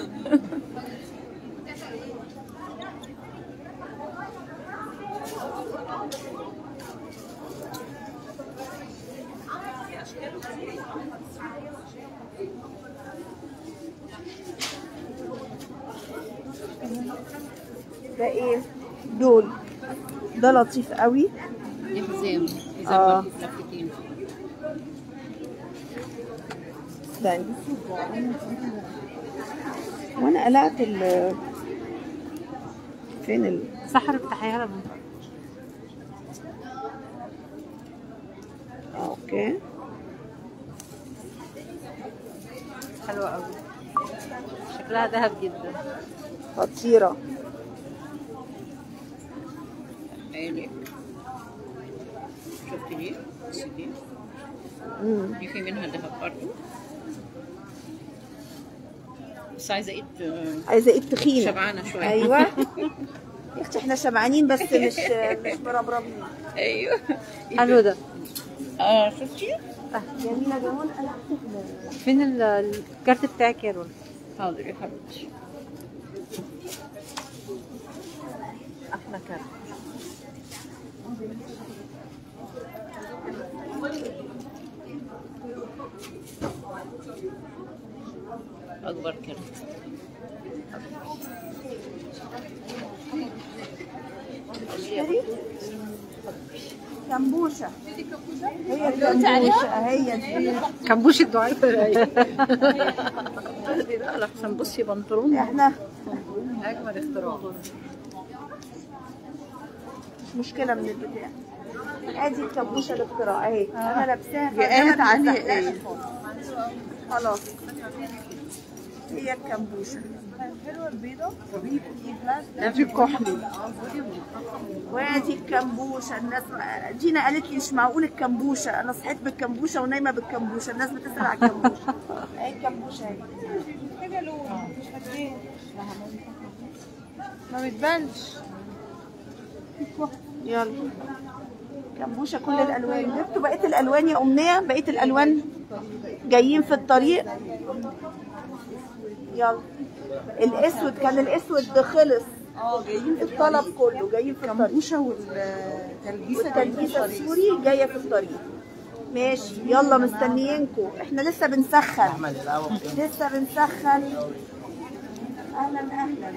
ده ايه دول ده لطيف قوي دي حزام حزام آه. برضه بلفتين استني وانا قلعت ال فين ال سحر افتحيها لما آه، اوكي حلوة قوي شكلها ذهب جدا خطيره عينك شفتي دي بصي دي مم. دي في منها ذهب برضه بس عايزه ايد آه، عايزه ايد تخينه شبعانه شويه ايوه يا اختي احنا شبعانين بس مش مش مربربين ايوه حلو ده اه شفتي جميله جمال انا هكتب فين ال- الكارت بتاعك يا رول حاضر يا حبيبتي احلى كارت اكبر كارت كمبوشه هي الكمبوشه هي دي كمبوش الدعاء لا احسن بصي بنطلون احنا اجمل اختراع مش مشكله من البتاع ادي الكمبوشه الاختراع اهي انا لابساها هي قالت عليه فأنا ايه؟ خلاص هي الكمبوشه حلوه البيضه ادي الكحلي وادي الكمبوشه الناس جينا قالت لي مش معقول الكمبوشه انا صحيت بالكمبوشه ونايمه بالكمبوشه الناس بتسال على الكمبوشه اهي الكمبوشه اهي ما بتبانش يلا كمبوشه كل الالوان جبتوا بقيه الالوان يا امنيه بقيه الالوان جايين في الطريق يلا الاسود كان الاسود ده خلص اه جايين الطلب كله جايين في الطريق الكمبوشه والتلبيسه والتلبيسه السوري جايه في الطريق ماشي يلا مستنيينكم احنا لسه بنسخن لسه بنسخن اهلا اهلا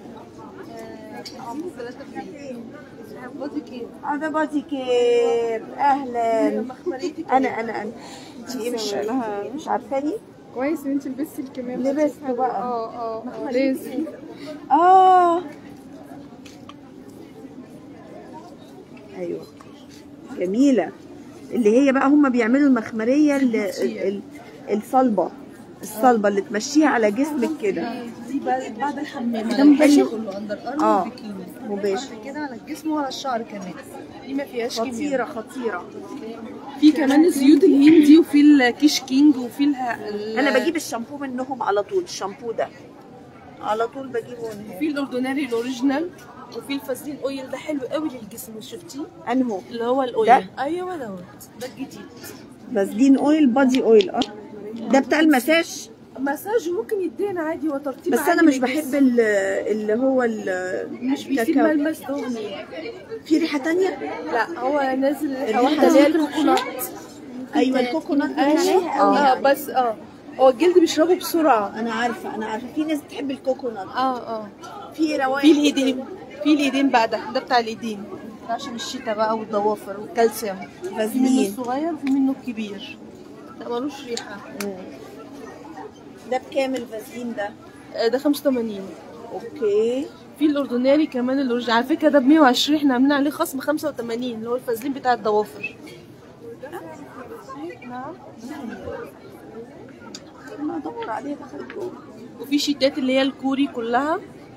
انا بادي كير اهلا انا انا انا انت ايه مش مش عارفاني كويس ان انت لبستي الكمام لبست بقى اه اه لازم اه ايوه جميله اللي هي بقى هم بيعملوا المخمريه ال- ال- ال- الصلبه الصلبه اللي تمشيها على جسمك كده دي بعد بعد الحمام ده مباشر؟ كله اندر ارم اه وبيكيني مباشر بعد كده على الجسم وعلى الشعر كمان دي ما فيهاش كيمياء خطيره خطيره في كمان الزيوت الهندي وفي الكيش كينج وفي اله... ال- انا بجيب الشامبو منهم على طول الشامبو ده على طول بجيبه منهم في الاورديناري الاوريجينال وفي الفازلين اويل ده حلو قوي للجسم شفتيه انهو اللي هو ده؟ الاويل ايوه دوت ده الجديد فازلين اويل بادي اويل اه ده بتاع المساج مساج ممكن يدينا عادي وترطيب بس عادي انا مش للجسم. بحب ال- اللي هو ال- مش بيسيب الكاكاو. ملمس دهني في ريحه تانية لا هو نازل ريحه الريحة واحده اللي هي دي؟ الكوكونات ايوه الكوكونات ايوه اه بس اه هو الجلد بيشربه بسرعه انا عارفه انا عارفه في ناس بتحب الكوكونات اه اه في روايح في الايدين في الايدين بقى ده ده بتاع الايدين ده عشان الشتاء بقى والضوافر والكالسيوم في منه فازلين الصغير وفي منه الكبير ده ملوش ريحه ده بكام الفازلين ده آه، ده 85 اوكي في الاردناري كمان الاوريجينال على فكره ده ب 120 احنا عاملين عليه خصم 85 اللي هو الفازلين بتاع الضوافر نعم انا ادور عليها دخلت جوه وفي شيتات اللي هي الكوري كلها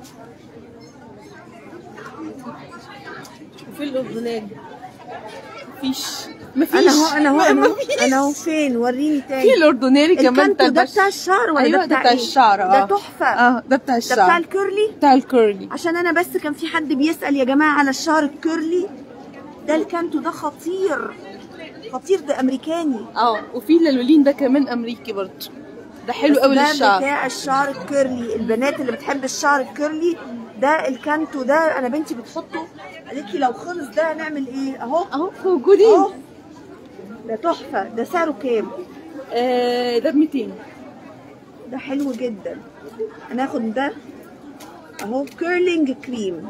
وفي الاردناري مفيش مفيش انا هو انا هو ما- انا هو مفيش. انا هو فين وريني في تاني الاردناري كمان الكانتو ده بش- بتاع الشعر ولا ايوه ده بتاع بتاع ايه؟ الشعر اه ده تحفه اه ده بتاع ده الشعر بتاع الكيرلي بتاع الكيرلي عشان انا بس كان في حد بيسأل يا جماعة على الشعر الكيرلي ده الكانتو ده خطير خطير ده امريكاني اه وفي اللولين ده كمان امريكي برضه ده حلو بس قوي ده للشعر بتاع الشعر الكيرلي البنات اللي بتحب الشعر الكيرلي ده الكانتو ده انا بنتي بتحطه قالت لي لو خلص ده هنعمل ايه اهو اهو موجودين اهو ده تحفة ده سعره كام آه ده ب 200 ده حلو جدا هناخد ده اهو كيرلينج كريم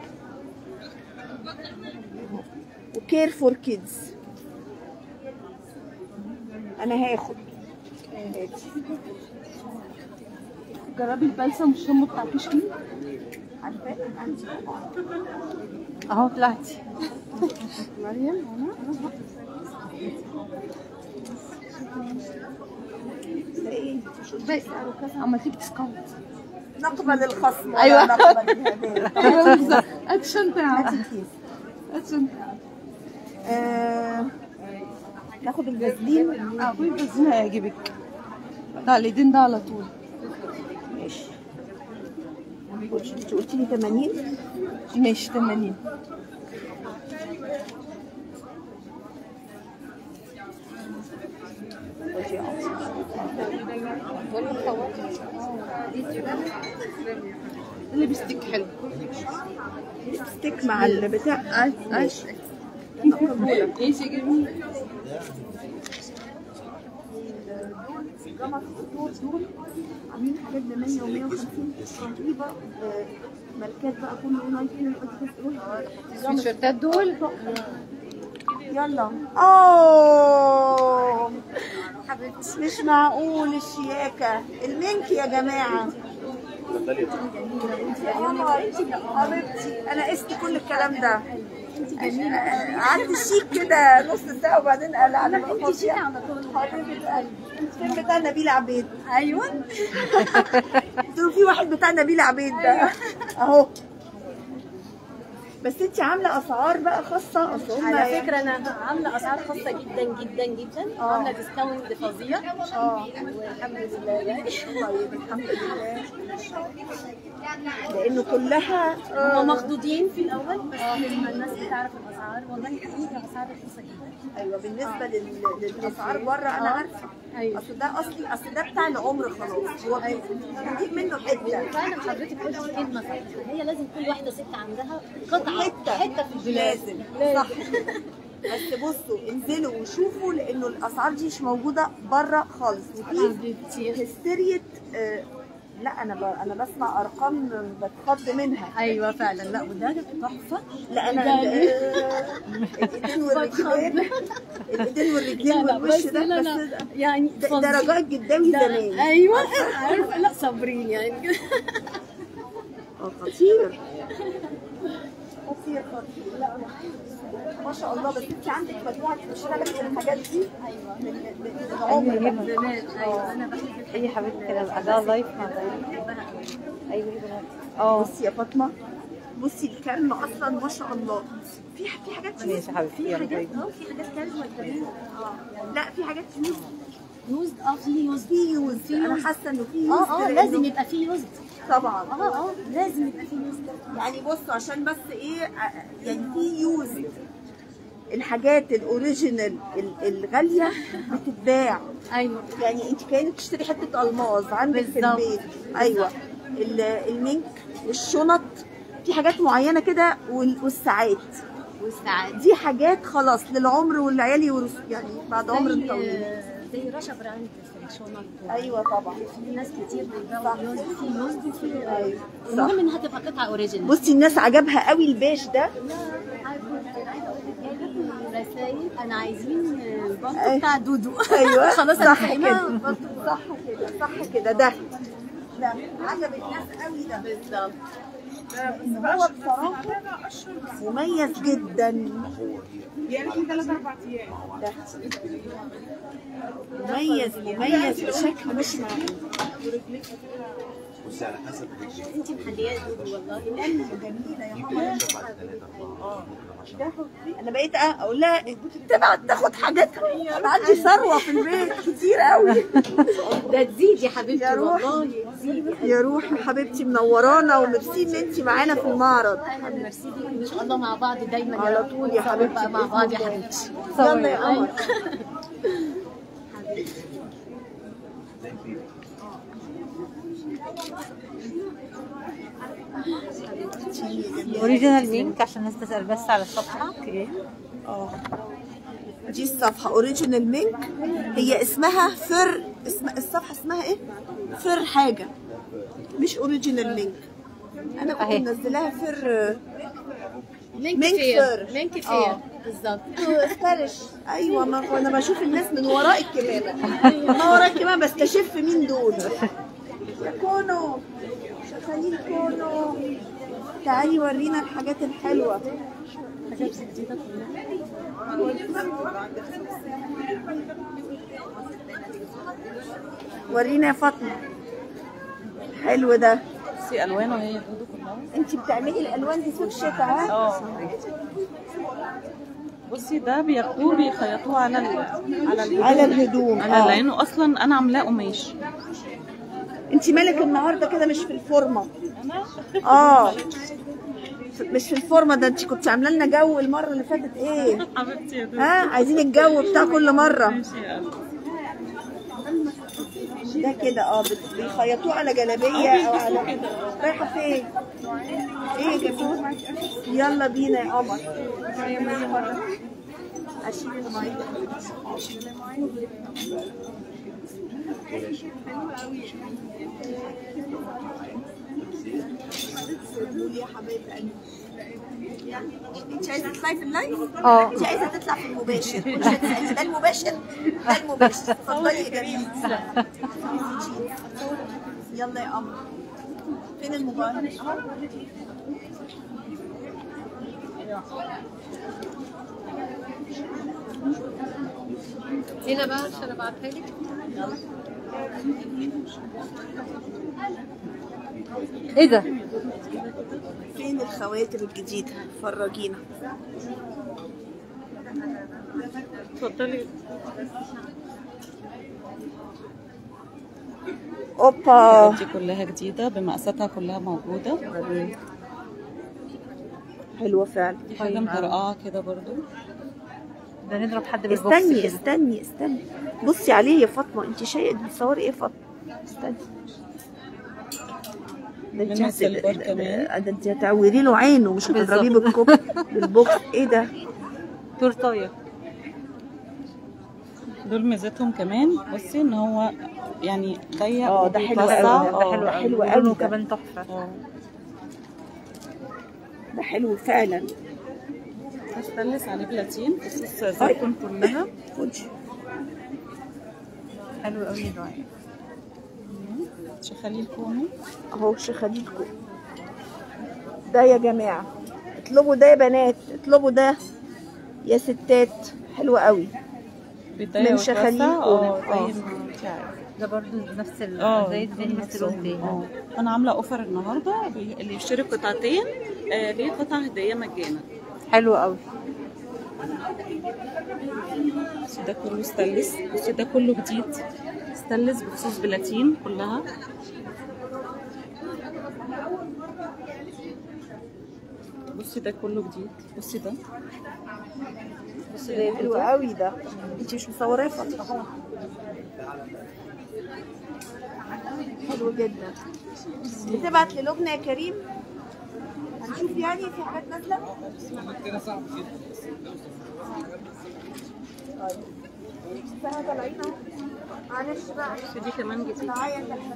وكير فور كيدز انا هاخد هاتي. جربي البلسم والشامبو بتاع كشكي عارفاه عندي اهو طلعتي مريم ايه بس عملت لك ديسكاونت نقبل الخصم ولا أيوة. نقبل الهدايا ايوه بالظبط هات شنطه يا عم هاتي كيس هات شنطه آه، ناخد الفازلين اه كل بنزين هيعجبك ده الايدين ده على طول ماشي انت قلتي لي 80 ماشي 80 خدي يا عاطف. الليبستيك حلو ستيك مع البتاع اي ماشي ايش جميل جامعة الدكتور دول عاملين حاجات ب 100 و 150 رهيبة آه، ماركات بقى كله نايكي التيشيرتات دول يلا اوه حبيبتي مش معقول الشياكة المنك يا جماعة يا قمر حبيبتي انا قست كل الكلام ده آه، قعدت شيك كده نص ساعة وبعدين قلع انا بقى شيك على طول حبيبة قلبي الفيلم بتاع نبيل عبيد ايوه قلت له في واحد بتاع نبيل عبيد ده اهو بس انت عامله اسعار بقى خاصه اصل هم على فكرة أنا عاملة أسعار خاصة جدا جدا جدا آه. عاملة ديسكاونت فظيع اه والحمد لله يعني طيب الحمد لله لانه كلها هم مخضوضين في الأول بس لما الناس بتعرف الأسعار والله حقيقة أسعار رخيصة جدا ايوه بالنسبه لل... للاسعار بره انا عارفه أيوة اصل ده اصلي اصل ده بتاع العمر خلاص هو بيجيب منه حته فعلا حضرتك قلتي كلمة صح هي لازم كل واحدة ست عندها قطعة حته حتة في الدولاب لازم صح بس بصوا انزلوا وشوفوا لانه الاسعار دي مش موجوده بره خالص وفي حبيبتي هستيريا آه، لا انا ب... انا بسمع ارقام بتخض منها أيوة فعلا لا وده تحفة لا انا ال- آه، الايدين والرجلين الايدين والرجلين لا لا والوش بس ده لا بس لا ده- يعني ده, فظيع. ده رجاء الجداوي ده- زمان ايوه عارفه لا صابرين يعني اه خطير خطير خطير لا ما شاء الله بس انت عندك مجموعه تشتغلي في الحاجات دي ايوه من من من العمر زمان ايوه انا بحب هي حبيبتي كده بعدها لايف مع ضيوف. ايوه يا بنات اه بصي يا فاطمه بصي الكلمه اصلا ما شاء الله في في حاجات ماشي يا حبيبتي في يلا حاجات باي. اه في حاجات كاجوال كمان اه لا في حاجات يوز يوزد اه في يوزد في يوز انا حاسه انه في يوز اه اه لازم يبقى في يوزد طبعا اه اه لازم يبقى في يوزد يعني بصوا عشان بس ايه ع- يعني في يوز الحاجات الاوريجينال ال- الغاليه بتتباع ايوه يعني انت كانك تشتري حته الماظ عندك في بالظبط. البيت ايوه ال- المنك والشنط في حاجات معينه كده وال- والساعات والساعات دي حاجات خلاص للعمر والعيال يورث يعني بعد عمر زي طويل زي رشا براند في الشنط ايوه طبعا في ناس كتير بيبيعوا يوزد في يوزد وفي ايوه المهم صح انها تبقى قطعه اوريجينال بصي الناس عجبها قوي البيش ده رسائل انا عايزين البنط أي. بتاع دودو ايوه خلاص انا صح فاهمة كده البنط صح كده صح كده ده ده عجب الناس قوي ده بالظبط هو بصراحه مميز جدا يعني في ثلاث اربع ايام ده مميز مميز بشكل مش معقول بصي على حسب انت محليات دودو والله الأم جميلة يا ماما انا بقيت اقول لها تبعت تاخد حاجاتها انا عندي ثروه في البيت كتير قوي ده تزيد يا حبيبتي يا روحي. والله تزيد يا روحي حبيبتي منورانا وميرسي ان انت معانا في المعرض ميرسي بيكم ان شاء الله مع بعض دايما يا على رب. طول يا نصور حبيبتي بقى مع بإذن بعض يا الله. حبيبتي يلا يا قمر اوريجينال مينك عشان الناس تسال بس على الصفحه اوكي اه دي الصفحة اوريجينال مينك هي اسمها فر اسم الصفحة اسمها ايه؟ فر حاجة مش اوريجينال مينك انا كنت أهي. منزلاها فر منك منك فير فر. منك فير آه. بالظبط فرش ايوه ما انا بشوف الناس من وراء الكمامة ما وراء الكمامة بستشف مين دول يا كونو شغالين كونو تعالي ورينا الحاجات الحلوة حاجات جديده كلها ورينا يا فاطمه حلو ده بصي الوانه هي دودو كلها انت بتعملي الالوان دي صيف شتاء ها اه بصي ده بياخدوه بيخيطوه على ال... على الهدوم على الهدوم على اه لانه اصلا انا عاملاه قماش انت مالك النهارده كده مش في الفورمه اه مش في الفورمه ده انت كنت عامله لنا جو المره اللي فاتت ايه حبيبتي يا دودو ها عايزين الجو بتاع كل مره ماشي يا قلبي. ده كده اه بت- بيخيطوه على جلابيه او على رايحه فين ايه يا جميل يلا بينا يا قمر اشيل المايك قولي يا حبايب قلبي انت عايزه تطلعي في اللايف؟ اه انت عايزه تطلع في المباشر مش هتسالي ده المباشر ده المباشر اتفضلي يا جميل يلا يا قمر فين الموبايل؟ هنا بقى عشان ابعتها لك ايه ده فين الخواتم الجديدة؟ فرجينا اتفضلي اوبا دي كلها جديده بمقاساتها كلها موجوده حلوة فعلا دي حاجه مطرقعه كده برضو ده نضرب حد بالبوكس استني كده. استني استني بصي عليه يا فاطمة انت شيء بتصوري ايه يا فاطمة؟ استني ده انت منه هت- سيلفر ده- كمان. ده ده انت هتعوري له عينه مش هتضربيه بالكوب بالبوكس ايه ده؟ تورتايه دول ميزتهم كمان بصي ان هو يعني ضيق اه، ده حلو وبيتوسع. قوي، ده اه، حلو ده قوي. حلو قوي لونه ده. كمان تحفه اه ده حلو فعلا هستلس عليه بلاتين قصص زيتون كلها خدي حلو قوي ده شخاليل كونو اهو شخاليلكم ده يا جماعة اطلبوا ده يا بنات اطلبوا ده يا ستات حلو قوي بيضيق من شخاليل ويتوسع. كونو. اه اه. زي ما انت عارفة. ده برضو نفس ال- اه زي التاني نفس اللون تاني اه انا عامله اوفر النهارده بي- اللي يشتري قطعتين آه، ليه قطعه هديه مجانا حلو قوي بصي ده كله ستانلس بصي ده كله جديد ستانلس بخصوص بلاتين كلها بصي ده كله جديد بصي ده بصي ده حلو قوي ده انت مش مصوراه يا فاطمه حلو جدا بتبعت للبنى يا كريم هنشوف يعني في حاجات نازله طيب سنة طالعين اهو معلش بقى بصي دي كمان جديد معايا احنا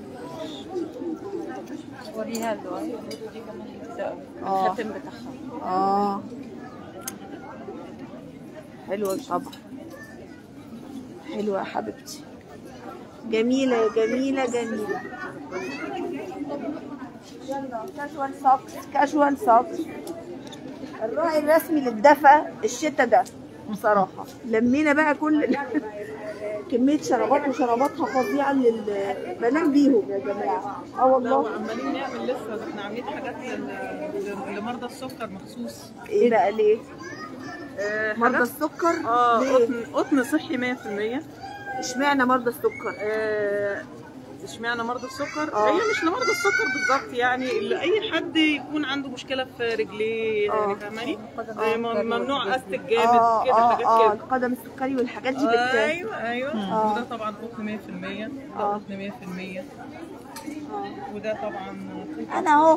وريها له اه الخاتم بتاعها اه حلوة طبعا حلوة يا حبيبتي جميلة جميلة جميلة يلا كاجوال سوكس كاجوال سوكس الراعي الرسمي للدفا الشتا ده بصراحة لمينا بقى كل كمية شرابات وشراباتها فظيعة لل بنام بيهم يا جماعة اه والله عمالين نعمل لسه ده احنا عاملين حاجات لل- لمرضى السكر مخصوص ايه بقى ليه؟ آه، مرضى حاجات- السكر اه ليه؟ قطن قطن صحي 100% اشمعنى مرضى السكر؟ آه، اشمعنى مرضى السكر؟ آه. هي مش لمرضى السكر بالظبط يعني لاي حد يكون عنده مشكله في رجليه آه. يعني فاهماني؟ آه، مم- ممنوع استك جامد اه كده اه حاجات اه كده القدم السكري والحاجات دي بت ايوه ايوه آه. وده طبعا قطن 100% ده آه. قطن 100% وده طبعا انا اهو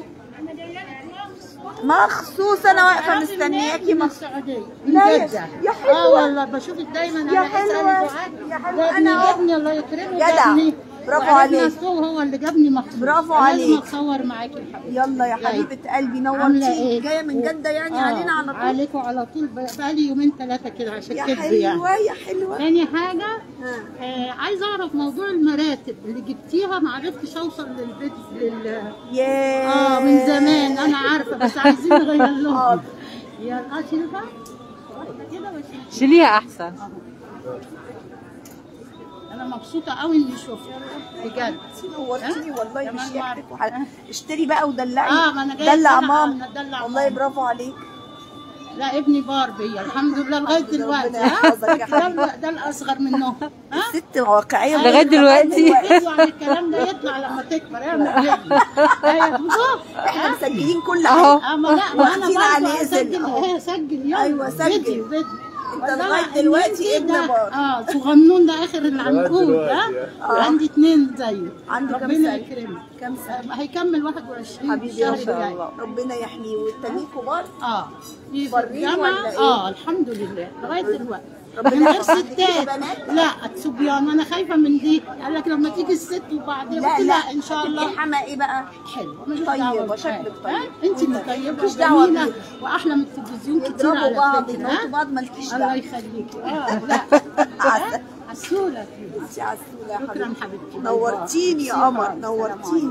مخصوص انا واقفه مستنياكي مخصوص السعودية لا يا جدة. يا اه حلوه والله بشوفك دايما يا على حلوة، اسألك دعاء يا حلوة، ده أنا ابني أهو. ابني الله يكرمه جدع. جابني برافو وعرفنا عليك. السوق هو اللي جابني مخصوص برافو لازم عليك. اتصور معاكي الحبيبة يلا يا جاي. حبيبه قلبي عاملة نورتي ايه؟ جايه من جده يعني آه، علينا على طول عليكم على طول ب- بقالي يومين ثلاثة كده عشان يا كده يعني حلوه يا حلوه تاني حاجة ها. آه عايزة أعرف موضوع المراتب اللي جبتيها ما عرفتش أوصل للبيت لل ياه آه من زمان أنا عارفة بس عايزين نغير لهم حاضر. يلا أشيلها واحدة كده وأشيل شيليها احسن انا مبسوطه قوي اني شفته بجد نورتيني ها؟ والله كمان بشياكتك مرة. وحل- اشتري بقى ودلعي اه ما انا جايه دلع أسأل ماما عن- ادلع والله ماما. برافو عليك لا ابني باربي الحمد لله لغايه الحمد لله، دلوقتي ربنا ها يحفظك يا ده, حبيبي. ال- ده الاصغر منهم ها ست واقعيه لغاية دلوقتي. ايوه عن الكلام ده يطلع لما تكبر اعمل فيديو ايوه بالظبط احنا مسجلين كل أهو. حاجه اه ما لا ما انا واخدين عليه برضه إذن. اسجل ايه سجل يلا أيوة، سجل. فيديو فيديو انت والله لغايه إن دلوقتي أنت ابن ده- بار اه صغنون ده اخر العنقود ها عندي اثنين زيه عنده كام ربنا سنة؟ يكرمه كام سنه آه، هيكمل 21 حبيبي ما الشهر شاء الجاي. الله ربنا يحميه والتانيين كبار اه في برين الجامعة ولا إيه؟ اه الحمد لله لغايه دلوقتي ربنا من غير يحفظك. عندك ستات بنات؟ لا صبيان انا خايفه من دي قال لك لما تيجي الست وبعدين لا قلت لا لا ان شاء الله تبقي حما ايه بقى حلوه ماليش طيبة، دعوة شكلك بحاجة. طيب. ها؟ انت اللي طيبه مالكيش دعوة وجميله بيه. واحلى من التلفزيون كتير يضربوا على بعض فكره يموتوا ها؟ بعض مالكيش الله دعوه يخليكي اه لا عسل. عسوله كده انت عسوله يا شكرا حبيبتي حبيبتي نورتيني يا شكراً. قمر سلام نورتيني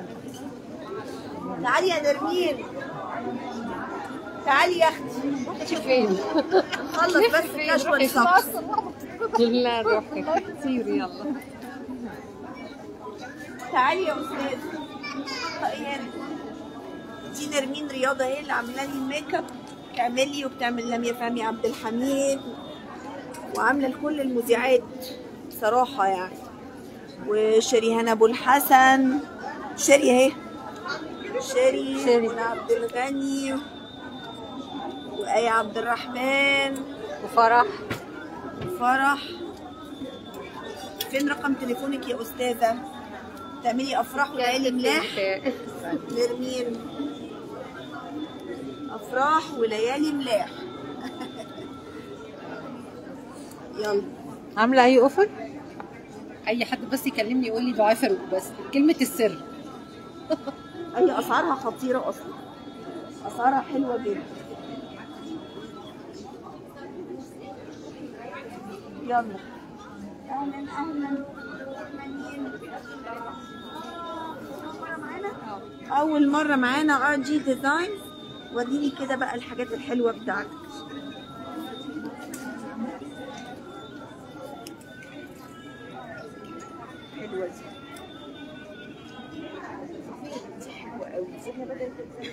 تعالي يا نرمين تعالي يا اختي فين؟ خلص بس كاجوال شوبس لا نروح كتير يلا تعالي يا استاذ طيب دي نرمين رياضه هي اللي عامله لي الميك اب بتعمل لي وبتعمل لميا فهمي عبد الحميد وعامله لكل المذيعات بصراحه يعني وشريهان ابو الحسن شري اهي شري شري. منى عبد الغني وآية عبد الرحمن وفرح فرح فين رقم تليفونك يا أستاذة؟ تعملي أفراح وليالي ملاح نرمين أفراح وليالي ملاح يلا عامله اي اوفر اي حد بس يكلمني يقول لي دعاء فاروق بس كلمه السر هي أسعارها خطيرة أصلا أسعارها حلوة جدا يلا أهلا أهلا أول مرة معانا ار جي ديزاين وريني كده بقى الحاجات الحلوة بتاعتك حلوة دي دي حلوة قوي دي بدأت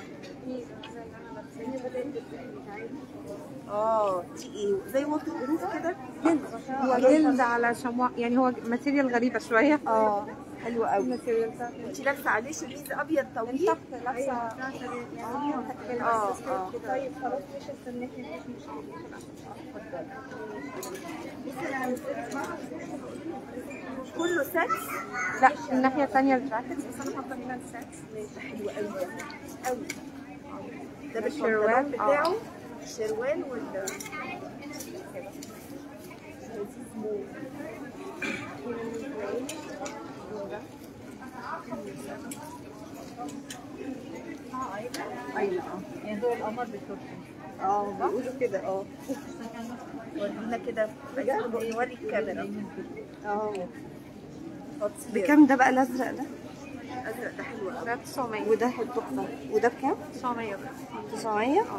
اه دي ايه زي وقت الجروف كده جلد هو جلد على شموع يعني هو ماتيريال غريبة شوية اه حلوة قوي الماتيريال بتاعته انت لابسه عليه شميز ابيض طويل لابسة اه اه طيب خلاص مش استناكي مفيش مشكلة كله سكس لا الناحية التانية الجاكيتس بس أنا حاطة هنا السكس ماشي حلو قوي ده قوي ده بالشروال، بالشروال اه. بتاعه الشروال وال ايوه يعني دول القمر بالتركي اه بيقولوا كده اه ورينا كده نوري الكاميرا اه خطير. بكام ده بقى الأزرق ده؟ الازرق ده حلو قوي ده 900 وده حلو تحفه وده بكام؟ 900 900 اه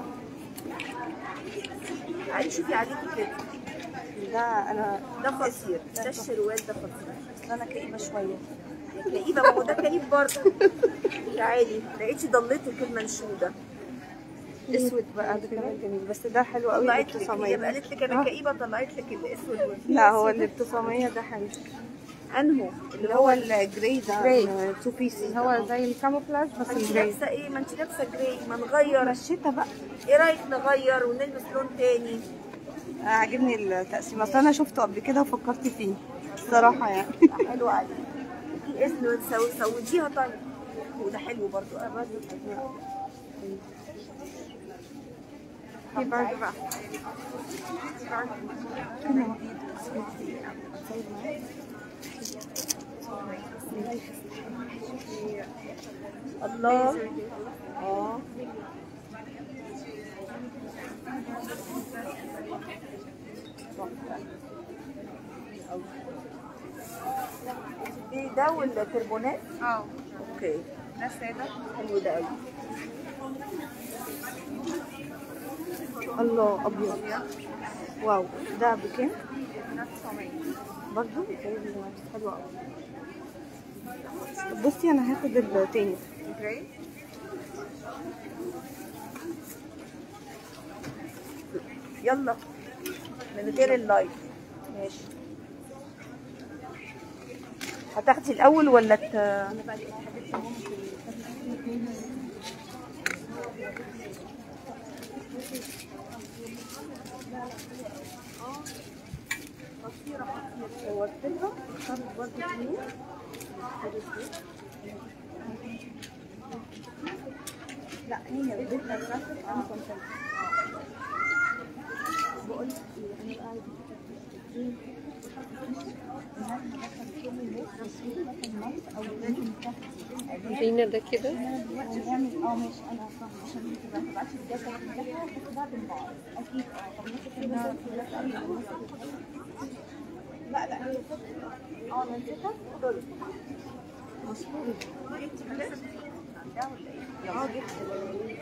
تعالي شوفي عليكي كده ده أنا ده خطير ده الشروال ده خطير بس أنا كئيبة شوية كئيبه ما هو ده كئيب برضه تعالي لقيتي ضلتك المنشوده اسود بقى ده كمان جميل بس ده حلو قوي طلعت ب لك هي 900 قالت لك انا كئيبه طلعت لك الاسود وال- لا هو اللي ب 900 ده حلو انهو اللي هو الجراي ده جراي. تو بيسز هو زي الكاموفلاج بس انت الجراي لابسه ايه ما انت لابسه جراي ما نغير الشتا بقى ايه رايك نغير ونلبس لون تاني عاجبني التقسيم اصل انا شفته قبل كده وفكرت فيه الصراحه يعني حلو عليك في اسم سو سوديها طيب وده حلو برضو أه برضو في برضه بقى الله اه دي ده والكربونات اه اوكي ده ساده حلو ده قوي الله ابيض واو ده بكام؟ 1900 برضو حلوة قوي طب بصي انا هاخد التاني جراي يلا من غير اللايف ماشي هتاخدي الاول ولا ت... صورتلها خدت برضه اتنين لا هي بدنا الجرافيك انا كنت بقول لك ايه انا زينة ده كده ونعمل اه ماشي انا فاهمه عشان انت ما تبعتش الجدول بتاعها بس بعد البعض اكيد اه طب ممكن كده لا لا هي اه انا نسيتها دول مشهور جبتي بلاش اه جبت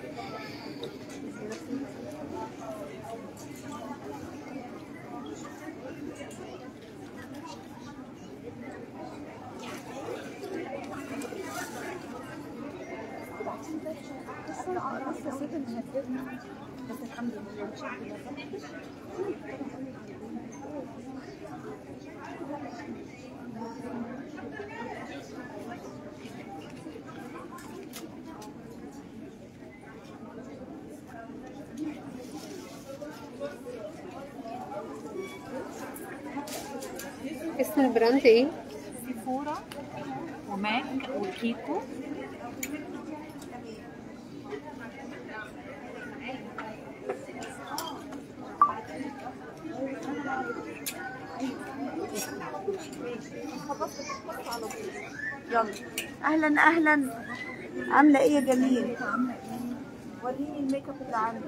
بس الحمد لله مش اسم البراند ايه؟ سيفورا وماك وكيكو يلا اهلا اهلا عامله ايه يا جميل وريني الميك اب اللي عندك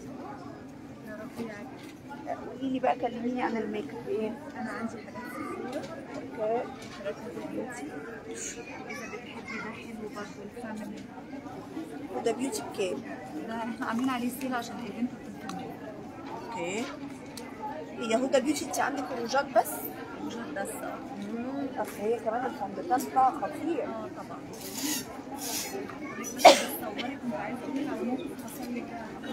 قولي لي بقى كلميني عن الميك اب ايه انا عندي حاجات سيفورا اوكي حاجات بيوتي اذا بتحبي ده حلو برضه الفاميلي وده بيوتي بكام ده احنا عاملين عليه سيل عشان الايفنت بتاعنا اوكي هي هدى بيوتي انت عندك روجات بس روجات بس اه مم، اصل هي كمان الفونديتان بتاعها خطير اه طبعا بس بتصوري كنت عايزه اقول على موقف حصل لي كده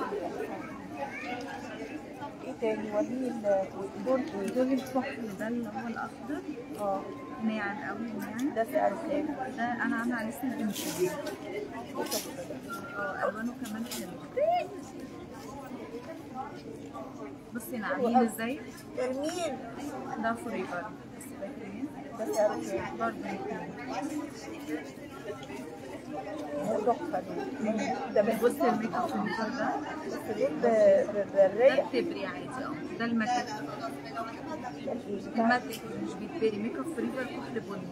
ايه تاني وريني ال- دول ايه دول الكحل ده اللي هو الاخضر اه ناعم قوي ناعم ده سعره كام ده انا عامله عليه سيل بنشوفه اه الوانه كمان حلو بصي ناعمين ازاي جميل ده فوريفر بس ده كريم ده سعره كام برضه كريم. تحفه دول ده بس بصي الميك اب فوريفر ده بس دول ب- ب- ده بالريق بتبري عادي اه ده الماتيك الماتيك مش بيتبري ميك اب فوريفر كحل بني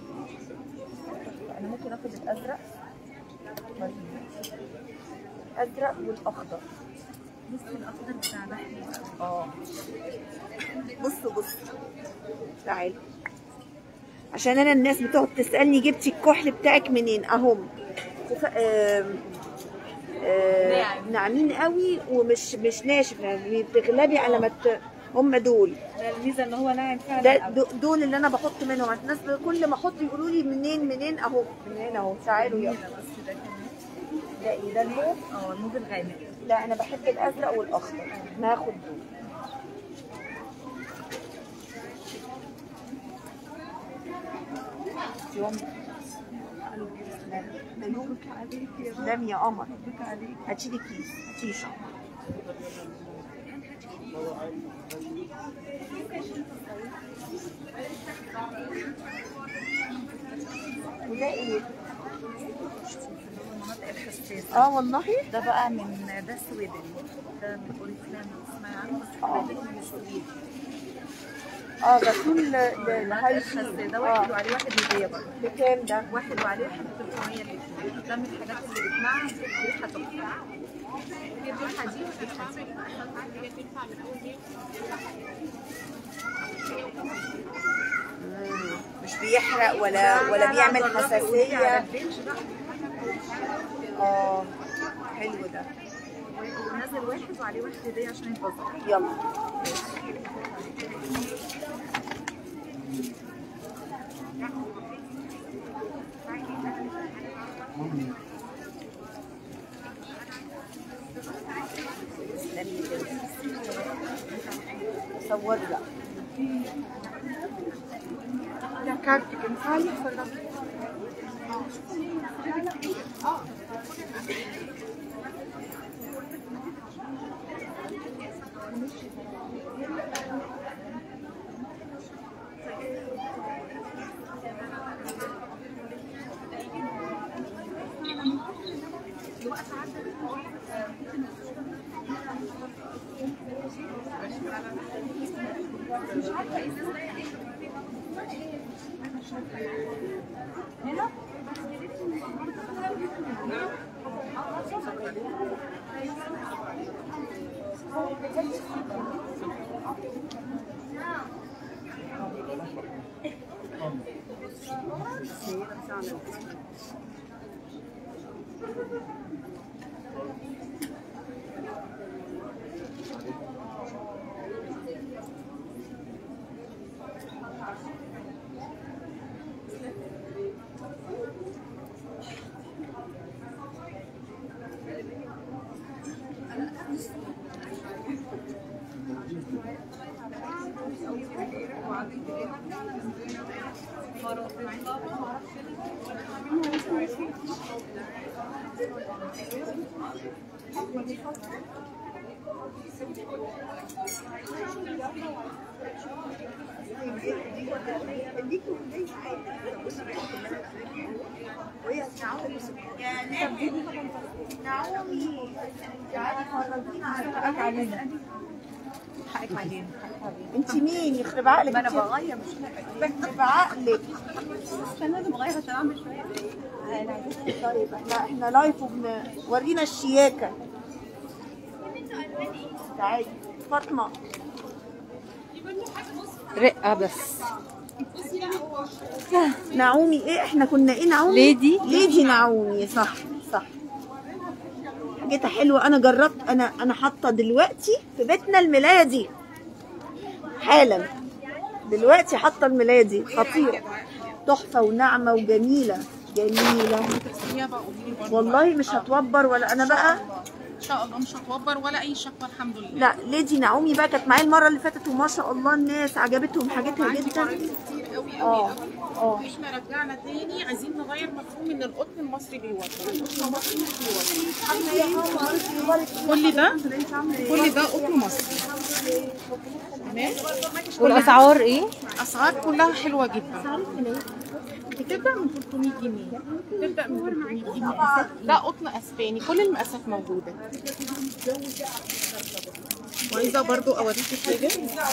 انا ممكن اخد الازرق وريني. الازرق والاخضر بصي الاخضر بتاع ده حلو قوي اه بصوا بصوا تعالوا عشان انا الناس بتقعد تسالني جبتي الكحل بتاعك منين اهم خف... آم... آم... ناعم. ناعمين قوي ومش مش ناشف يعني بتغلبي على ما ت... هم دول ده الميزه ان هو ناعم فعلا ده قوي. دو- دول اللي انا بحط منهم الناس كل ما احط يقولوا لي منين منين اهو من هنا اهو تعالوا يلا جميلة بس ده كمان ده ايه ده الموف اه الموف الغامق لا انا بحب الازرق والاخضر ناخد دول يوم تسلمي يا قمر هاتي لي كيس هاتي شنطه وده ايه؟ المناطق الحساسه اه والله ده بقى من ده سويدن ده من اوريفلام تسمعي عنه بس آه. حضرتك من السويد اه غسول ل- لهاي الحساسه ده واحد اه وعليه واحد هديه برضه بكام ده؟ واحد وعليه واحد 300 الاثنين ده من الحاجات اللي بتنعم ريحه تحفه هي الريحه دي والريحه دي مم. مش بيحرق ولا ولا بيعمل حساسيه اه حلو ده ونازل واحد وعليه واحد هديه عشان يتبسط يلا صوري بقى ده كارت كان تعالي اتفرجي حقك علينا انت مين يخرب عقلك ما أنا انت- بغير، مش يخرب عقلك عشان لازم اغير عشان اعمل شويه طيب احنا احنا لايف وورينا الشياكه تعالي فاطمه رقة بس نعومي ايه احنا كنا ايه نعومي ليدي. ليدي نعومي صح صح حاجتها حلوه انا جربت انا انا حاطه دلوقتي في بيتنا الملايه دي حالا دلوقتي حاطه الملايه دي خطيره تحفه وناعمه وجميله جميله تسميها بقى قولي لي برضه والله مش هتوبر ولا انا بقى ان شاء الله مش هتوبر ولا اي شكوى الحمد لله لا ليدي نعومي بقى كانت معايا المره اللي فاتت وما شاء الله الناس عجبتهم حاجتها عندي جدا مريض كتير قوي اه قوي اه قوي احنا رجعنا تاني عايزين نغير مفهوم ان القطن المصري بيوفر القطن المصري مش بيوفر كل ده كل ده قطن مصري تمام والأسعار إيه؟ الاسعار كلها حلوه جدا بتبدا من 300 جنيه بتبدا من 300 جنيه ده قطن اسباني كل المقاسات موجوده وعايزه برضو اوريكي حاجه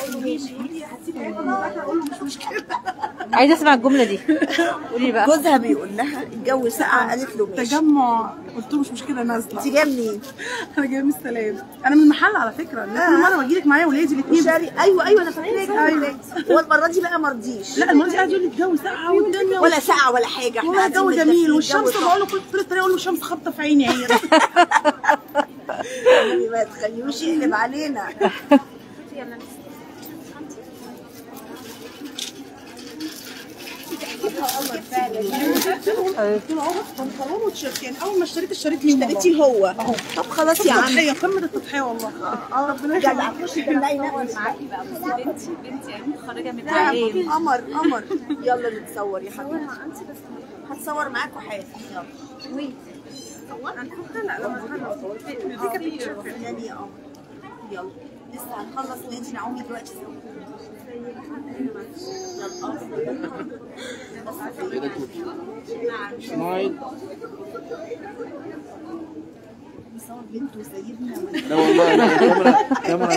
عايزة أسمع الجملة دي قولي بقى جوزها بيقول لها الجو ساقع قالت له ماشي تجمع قلت له مش مشكله نازله انت جايه منين؟ انا جايه من السلام انا من المحل على فكره أنا كل مره باجي لك معايا ولادي الاثنين شاري ايوه ايوه انا فاكراك ايوه هو المره دي بقى ما رضيش لا المره دي قاعد يقول لي الجو ساقعه والدنيا ولا ساقعه ولا حاجه احنا والله قاعدين الجو جميل متدفيين، والشمس الجو بقول له كل كل الطريق اقول له الشمس خابطه في عيني اهي تحفة. ما تخليهوش يقلب علينا طول عمري بنطلون وتيشيرت يعني اول ما اشتريت اشتريت ليه اشتريتي هو طب خلاص يا عم تضحيه قمه التضحيه والله اه جدع خشي بالله نفسك معاكي بقى بصي بنتي بنتي يعني متخرجه من لا، تعليم قمر قمر يلا نتصور يا حبيبي هتصور معاكوا حاجه يلا لا لما نخلص دي كانت التيشيرت يعني يا قمر يلا لسه هنخلص نادي نعومي دلوقتي سمايل مصور بنته وسيدنا لا والله لا الكاميرا الكاميرا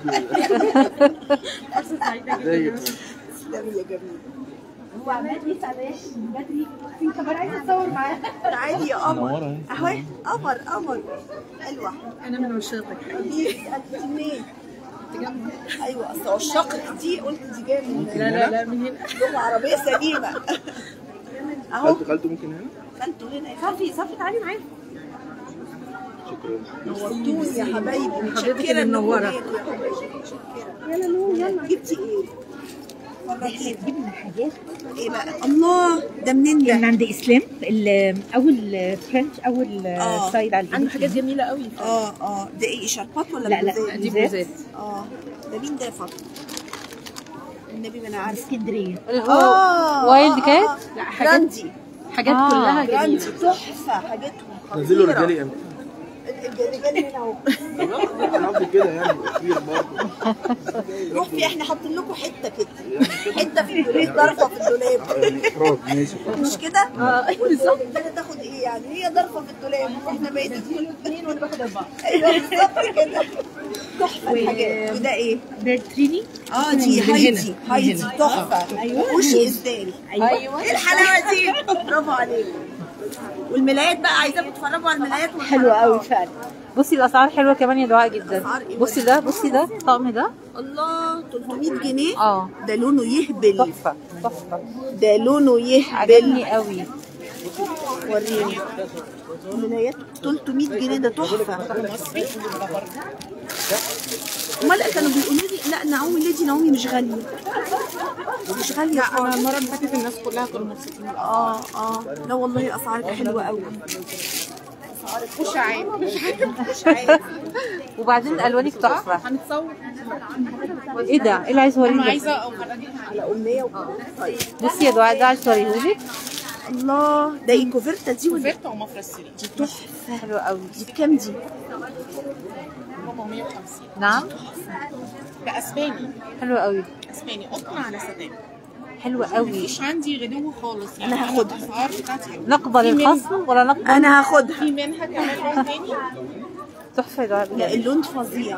بتجيب زي تسلمي يا جميل هو عمال يسأل ايه بدري في كمان عايزه اتصور معاه تعالي يا قمر منورة اهو قمر قمر حلوه انا من عشاقك انت منين؟ ايوه اصل عشاقك دي قلت دي جايه من لا لا لا من هنا لغه عربيه سليمه اهو خالته خالته ممكن هنا خالته هنا صافي صافي تعالي معايا شكرا نورتوني يا حبايبي حضرتك متشكرة اللي منورة. إنكم جيتوا يا حبايبي. متشكرة. يلا نو يلا جبتي ايه؟ فرجيني. جبنا حاجات ايه بقى؟ الله ده منين ده؟ من عند اسلام ال- اول فرنش اول آه. ستايل على عنده حاجات جميله قوي اه اه ده ايه شربات ولا لا، لا، بلوزات؟ دي بلوزات. اه ده مين ده يا فاطمه؟ النبي ما انا عارفه اسكندريه اه وايلد آه، كات؟ آه. لا حاجات براندي حاجات آه. كلها براندي جميله تحفه حاجتهم نزلوا خطيرة. رجالي امتى؟ الرجال هنا اهو انا قصدي كده يعني كتير برضه روح في احنا حاطين لكم حته كده حته في الدولاب ضرفه في الدولاب اخراج ماشي مش كده؟ اه بالظبط كده تاخد ايه يعني هي ضرفه في الدولاب واحنا بقيت اثنين وانا باخد اربعه ايوه بالظبط كده تحفه الحاجات وده ايه؟ ده تريني اه دي هايدي هايدي تحفه أيوة. وشي اسدال أيوة. ايه الحلاوه دي برافو عليك والملايات بقى عايزاكم تتفرجوا على الملايات حلوه قوي فعلا بصي الاسعار حلوه كمان يا دعاء جدا أسعار إيه؟ بصي ده بصي ده الطقم ده الله 300 جنيه اه ده لونه يهبل تحفه تحفه ده لونه يهبل عجبني قوي وريني ملايات 300 جنيه ده تحفه امال كانوا بيقولوا لي لا نعومي ليدي نعومي مش غاليه مش غاليه انا خالص المره اللي فاتت الناس كلها كانوا مبسوطين اه اه لا والله اسعارك حلوه قوي اسعارك مش عيب مش عارف وبعدين الوانك تحفه هنتصور ايه ده ايه اللي عايز اوريه انا ده؟ عايزه اوريها على امنيه وكده طيب بصي يا دعاء ده عايز اوريهولك الله ده ايه كوفرتا دي ولا كوفرتا ومفرش سرير دي تحفه حلوه قوي دي بكام دي؟ 450 نعم ده اسباني حلوه قوي اسباني قطن على ستان حلوه قوي مفيش عندي غدو خالص يعني أنا هاخدها. الاسعار بتاعتي نقبل الخصم ولا نقبل انا هاخدها في منها كمان لون تاني تحفه يا دعاء لا بجد. اللون فظيع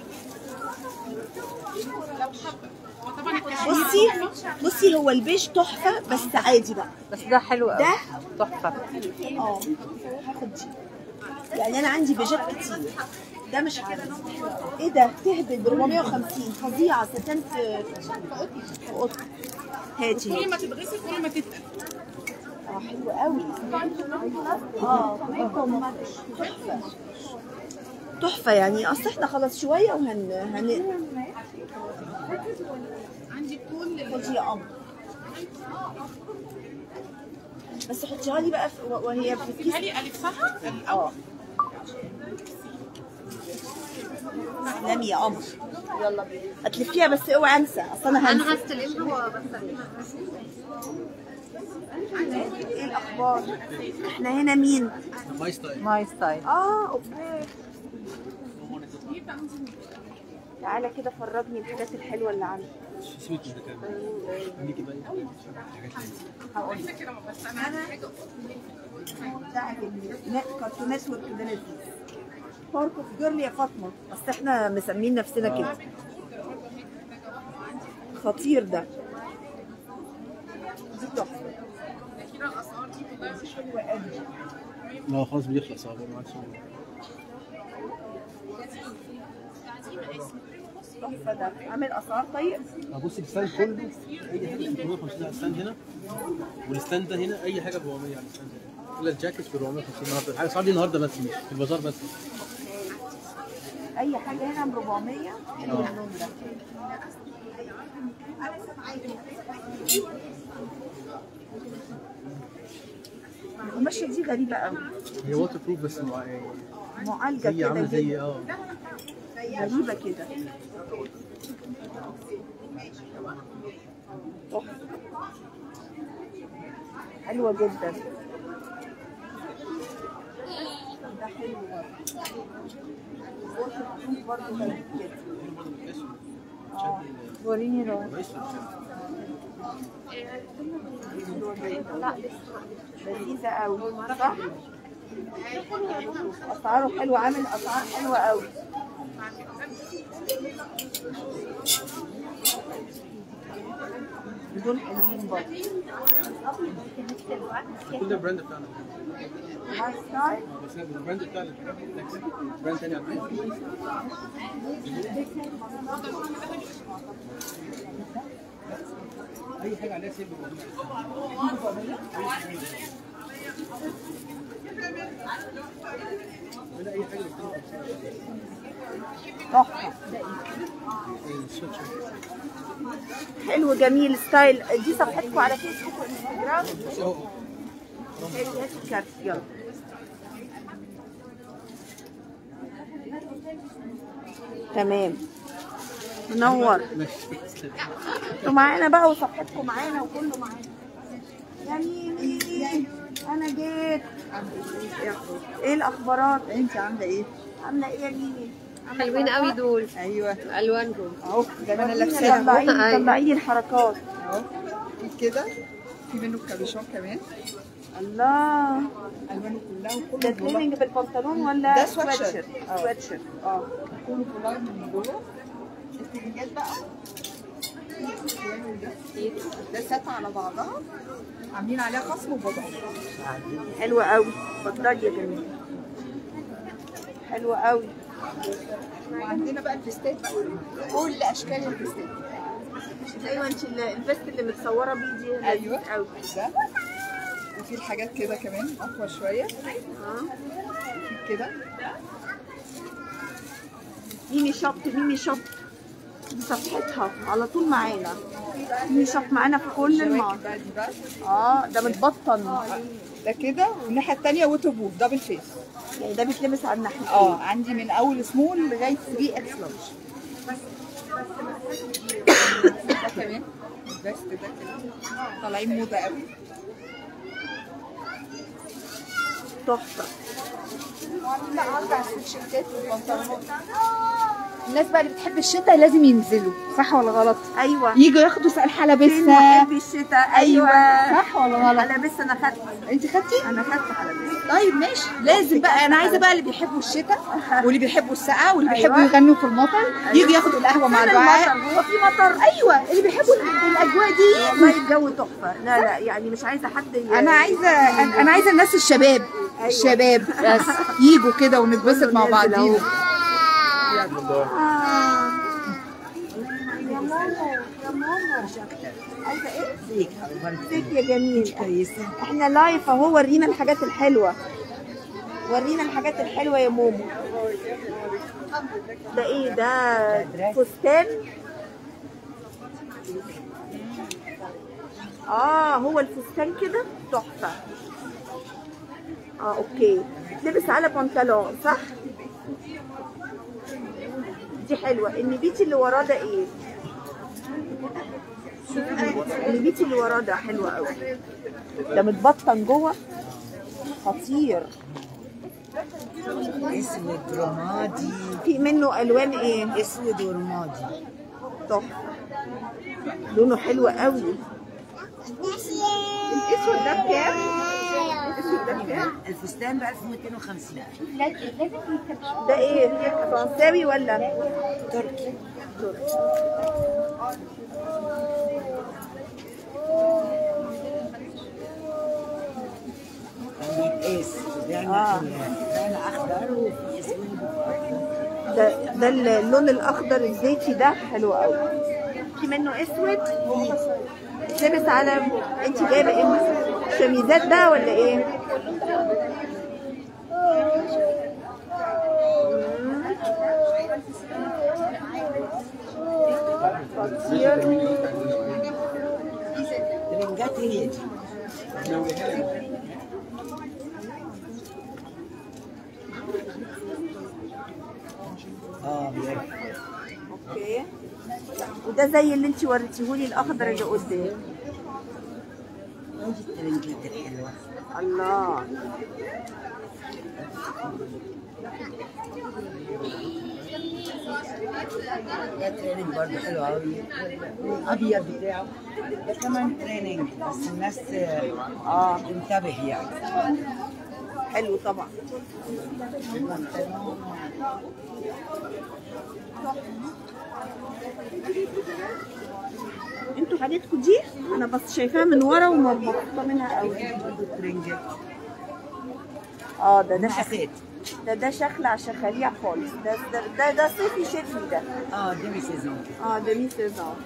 طبعا بصي بصي هو البيج تحفه بس عادي بقى بس ده حلو قوي ده تحفه اه هاخد دي يعني انا عندي بيجات كتير ده مش عارف ايه ده تهبل ب 450 فظيعه ستان في في قطن هاتي كل ما تتغسل كل ما تتقل اه حلو قوي اه تحفه تحفه يعني اصل احنا خلاص شويه وهن هن عندي كل خدي يا قمر بس حطيها لي بقى في وهي في الكيس هلي الفها اه تسلمي يا قمر يلا بينا هتلفيها بس اوعي انسى اصل انا هنسى هستلمها وبستلمها ايه الاخبار احنا هنا مين ماي ستايل ماي ستايل اه اوكي تعالى كده فرجني الحاجات الحلوه اللي عندك سويت ده كمان عندك بقى هقول لك ده عجبني لا كرتون اسود كده لذيذ بارك اوف جيرل يا فاطمه اصل احنا مسمين نفسنا كده خطير ده دي تحفه حلوه قوي لا خلاص بيخلص اه ما عادش تحفه ده عامل اسعار طيب بص الستاند كله اي حاجه 350 على الستاند هنا والستاند ده هنا اي حاجه ب 400 على الستاند هنا الا الجاكيت ب 450 النهارده الحاجه الاسعار دي النهارده بس مش في البازار بس اي حاجه هنا ب 400 حلو اللون ده القماشه دي غريبه قوي هي ووتر بروف بس مع معالجه هي كده عامله زي جدا اه غريبه كده تحفه حلوه جدا ده حلو برضه برضه غريب كده اه وريني لو لذيذة قوي صح؟ أسعاره حلوة عامل أسعار حلوة قوي دول حلوين برضه كل ده البراند بتاعنا ماي ستايل بس البراند بتاعنا براند تاني على اي حاجه عليها سيل ب ولا اي حاجه بتجيب تحفه حلو جميل ستايل دي صفحتكم على فيسبوك وانستجرام هاتي هاتي الكارت يلا تمام منور انتوا معانا بقى وصفحتكم معانا وكله معانا يا ميمي انا جيت ايه الاخبارات انت عامله ايه عامله ايه يا ميمي حلوين قوي دول ايوه الوانهم اهو ده انا طلعي لابساها طلعي لي الحركات اهو في كده في منه كابيشون كمان الله الوانه كلها وكله ده تريننج بالبنطلون ولا ده سويت سويت شيرت. شيرت اه. سويت شيرت اه كله فولاير من جوه الترنجات بقى ده سات على بعضها عاملين عليها خصم وبضع حلوه قوي اتفضلي يا جميل حلوه قوي وعندنا بقى الفيستات بقى كل اشكال الفيستات ايوه انت ال- الفيست اللي متصوره بيه دي ايوه قوي ده وفي الحاجات كده كمان اقوى شويه اه في كده ميمي شوب ميمي شوب دي صفحتها على طول معانا ميمي شوب معانا في كل الجواكت المعرض بقى دي بقى اه ده متبطن ده كده والناحيه الثانيه ووتر بوف دبل فيس يعني ده بيتلبس على الناحيتين اه عندي من اول سمول لغايه 3 اكس لارج ده كمان الفيست ده كده طالعين موضه قوي تحفه وعاملين بقى عرض على السويتشيرتات والبنطلونات الناس بقى اللي بتحب الشتاء لازم ينزلوا صح ولا غلط؟ ايوه يجوا ياخدوا سقال فين حلبسه محبي الشتاء ايوه صح ولا غلط؟ حلبسه انا خدت انت خدتي؟ انا خدت حلبسه طيب ماشي لازم بقى انا عايزه بقى اللي بيحبوا الشتاء واللي بيحبوا السقعه واللي بيحبوا أيوة. يغنوا في المطر يجوا ياخدوا القهوه مع فين دعاء المطر؟ هو في مطر ايوه اللي بيحبوا الاجواء دي والله الجو تحفه لا لا يعني مش عايزه حد ي- انا عايزه انا أنا عايزه الناس الشباب أيوة. الشباب بس يجوا كده ونتبسط مع نازل أهو. بعضينا آه. يا ماما يا ماما عايزه ايه؟ ازيك حبيبتي ازيك يا جميل كويسه احنا لايف اهو ورينا الحاجات الحلوه ورينا الحاجات الحلوه يا مومو ده ايه ده فستان اه هو الفستان كده تحفه اه اوكي لبس على بنطلون صح دي حلوه النبيتي اللي وراه ده ايه النبيتي اللي وراه ده حلو قوي ده متبطن جوه خطير اسود رمادي في منه الوان ايه اسود ورمادي تحفه لونه حلو قوي الاسود ده بكام الاسود ده بكام الفستان ب 1250 ده ايه فرنساوي ولا تركي تركي بيتقاس ده آه. ده انا اخضر وفي اسود ده ده اللون الاخضر الزيتي ده حلو قوي في منه اسود لبس على انت جايبه ايه شميزات ده ولا ايه خطير ترنجات هي دي اه بيعرف اوكي وده زي اللي انت وريتيهولي الاخضر اللي قدام ودي الترنجات الحلوه الله ده تريننج برضه حلو قوي الابيض بتاعه ده كمان تريننج بس الناس اه تنتبه يعني حلو طبعا انتوا حاجاتكم دي انا بس شايفاها من ورا ومبسوطه منها قوي ترنجات اه ده ده مقاسات. شكل ده ده شكل عشان خليع خالص ده ده ده, ده صيفي شتوي ده اه ديمي سيزون اه ده مي سيزون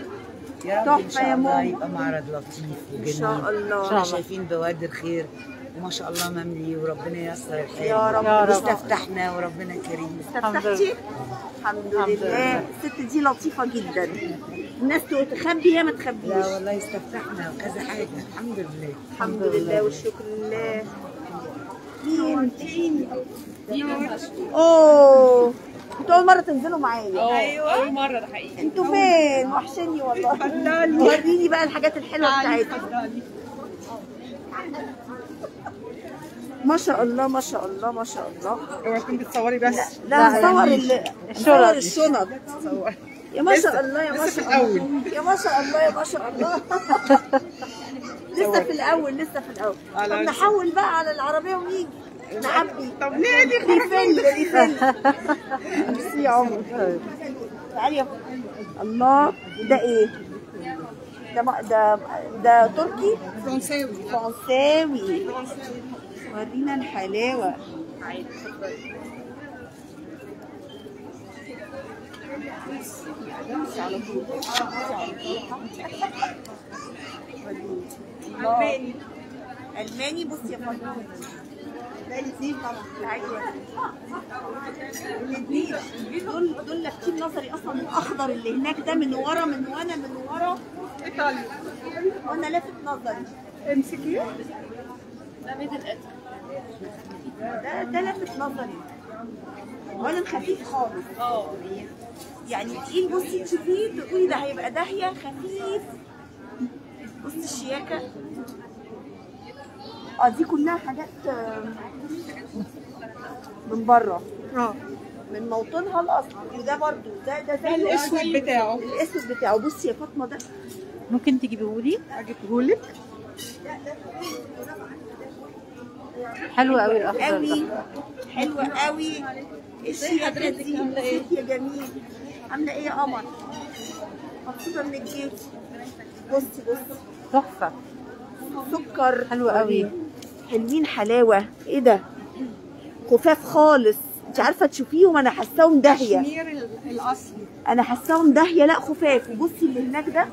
يا رب تحفة ان يا شاء الله ماما. يبقى معرض لطيف وجميل إن شاء الله. إن شاء احنا الله. شايفين بوادر خير وما شاء الله مملي وربنا ييسر الحال يا رب. يا رب. واستفتحنا وربنا كريم استفتحتي؟ الحمد لله الست دي لطيفة جدا الناس تقول تخبي هي ما تخبيش لا والله استفتحنا وكذا حاجة الحمد لله الحمد لله والشكر لله مين مين اوه انتوا اول مرة تنزلوا معايا ايوه اول مره ده حقيقي انتوا فين وحشني والله وريني بقى الحاجات الحلوة بتاعتكم ما شاء الله ما شاء الله ما شاء الله اوعي تكوني بتصوري بس لا نصور ال- نصور الشنط صور. يا ما شاء لسه- الله يا ما لسه في شاء الله الأول. يا ما شاء الله يا ما شاء الله لسه في الاول لسه في الاول على طب لسه. نحول بقى على العربيه ونيجي نعبي طب ليه دي ريفيل ريفيل ميرسي يا عمر تعالي يا الله ده ايه ده ما- ده ده تركي فرنساوي فرنساوي ورينا الحلاوه الماني الماني بصي يا فاطمه ده الاثنين طبعا العادي الاثنين دول دول لافتين نظري اصلا الاخضر اللي هناك ده من ورا من وانا من ورا ايطاليا وانا لافت نظري امسكي ده ميدل اد ده ده لافت نظري اولا خفيف خالص اه يعني تقيل بصي تشوفيه تقولي ده هيبقى داهيه خفيف بصي الشياكه اه دي كلها حاجات آه، من بره اه من موطنها الاصلي وده برضو ده ده زي الأسود بتاعه. الاسود بتاعه بصي يا فاطمه ده ممكن تجيبيهولي اجيبهولك حلو قوي الاخضر قوي ده حلوه قوي الشياكه دي ازيك يا جميل عامله ايه يا قمر مبسوطه انك جيتي بصي بصي تحفه سكر حلو قوي حلوين حلاوه ايه ده خفاف خالص انت عارفه تشوفيهم انا حاساهم داهيه الكشمير ال- الاصلي انا حاساهم داهيه لا خفاف وبصي اللي هناك ده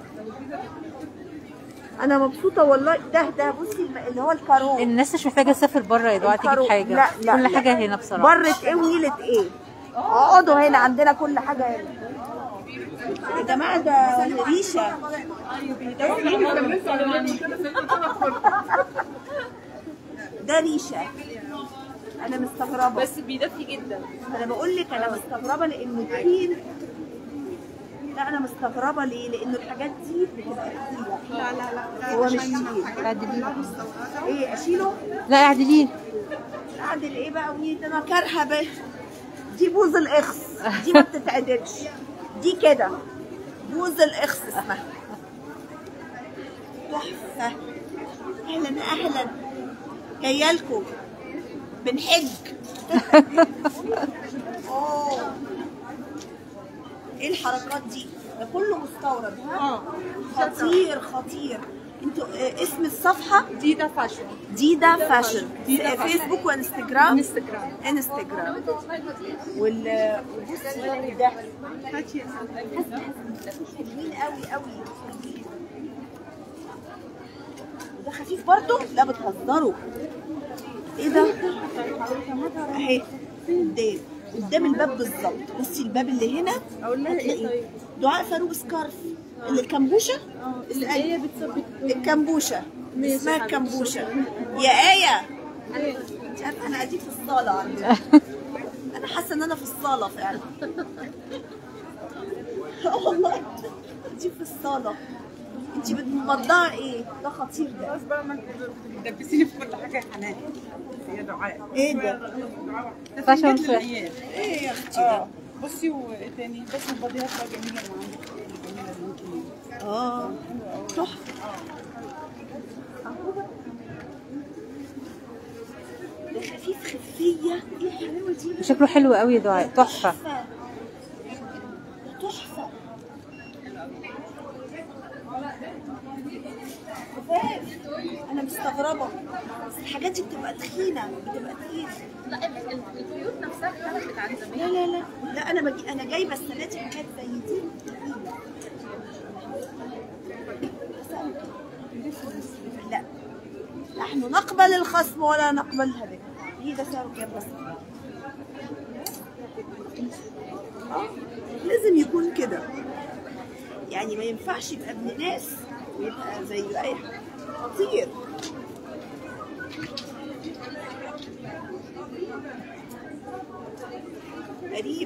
انا مبسوطه والله ده ده بصي الم- اللي هو الكارو الناس مش محتاجه تسافر بره يا دعاء الكارو. تجيب حاجه لا لا كل لا. حاجه هنا بصراحه برة ايه ونيلة ايه اقعدوا هنا عندنا كل حاجه هنا يا جماعه ده ريشه ده ريشه انا مستغربه بس بيدفي جدا انا بقول لك انا مستغربه لانه تخين لا انا مستغربه ليه لانه الحاجات دي بتبقى تقيله لا لا لا هو مش تقيل ايه اشيله لا اعدليه اعدل ايه بقى ونيت انا كارهه بقى دي بوز الاخس دي ما بتتعدلش دي كده بوز الاخس اسمها تحفه اهلا اهلا جايه لكم بنحج اوه ايه الحركات دي ده كله مستورد ها خطير خطير انتوا آه، اسم الصفحه ديدا فاشن ديدا فاشن ديدا فاشن. فيسبوك وانستجرام انستجرام انستجرام وال وبصي ده حلوين قوي قوي ده خفيف برضو لا بتهزروا ايه ده اهي قدام قدام الباب بالظبط بصي الباب اللي هنا اقول لها ايه طيب دعاء فاروق سكارف اللي الكمبوشه اللي هي بتصبي الكمبوشه ماشي اسمها يا حبيبتي. الكمبوشه يا ايه انت عارفه انا قاعدين في الصاله عندنا انا حاسه ان انا في الصاله فعلا آه والله دي في الصاله انت بتمضعي ايه ده خطير ده خلاص بقى ما انت بتدبسيني في كل حاجه يا حنان يا دعاء ايه ده فاشن فاشن فاشن. ايه يا اختي اه ده بصي وايه تاني بس الباديات بقى جميله اللي عندك الجميله اللي انت اه تحفه ده خفيف خفيه ايه الحلاوه دي شكله حلو قوي يا دعاء تحفه تحفه ده تحفه خفاف انا مستغربه بس الحاجات دي بتبقى تخينه بتبقى تقيله لا ال- ال- الخيوط نفسها اختلفت عن زمان لا لا لا لا انا بجي انا جايبه السنه دي حاجات زي دي تقيله لا نحن نقبل الخصم ولا نقبل هذا دي ده سعره كام بس آه، لازم يكون كده يعني ما ينفعش يبقى ابن ناس ويبقى زي اي حد خطير غريب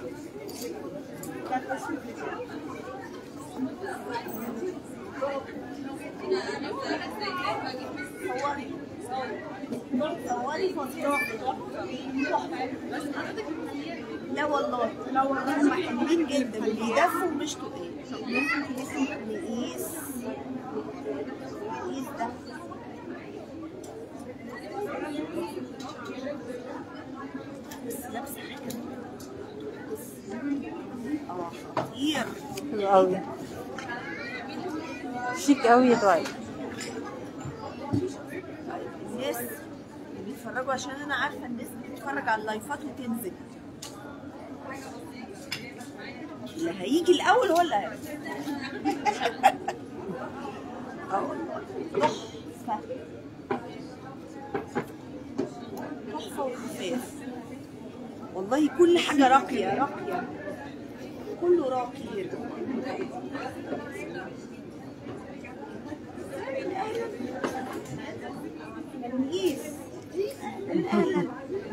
لا والله هم حلوين جدا بيدفوا مش تقيل ممكن نقيس نقيس نقيس ده بس لابسه حاجه اه خطير حلو قوي شيك قوي يا دعاء الناس اللي بيتفرجوا عشان انا عارفه الناس بتتفرج على اللايفات وتنزل اللي هيجي الاول هو اللي هيجي اه والله تحفه تحفه وخفاف والله كل حاجه راقيه راقيه كله راقي هنا نقيس اهلا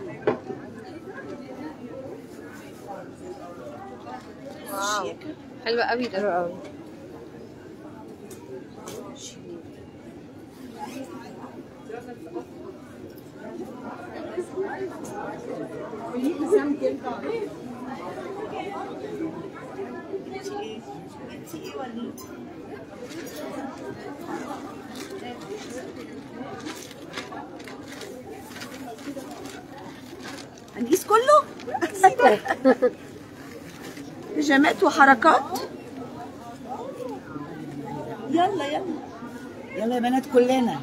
واو حلوة قوي ده حلو قوي انتي ايه انتي ايه ولا ايه هنقيس كله بيجامات وحركات يلا يلا يلا يا بنات كلنا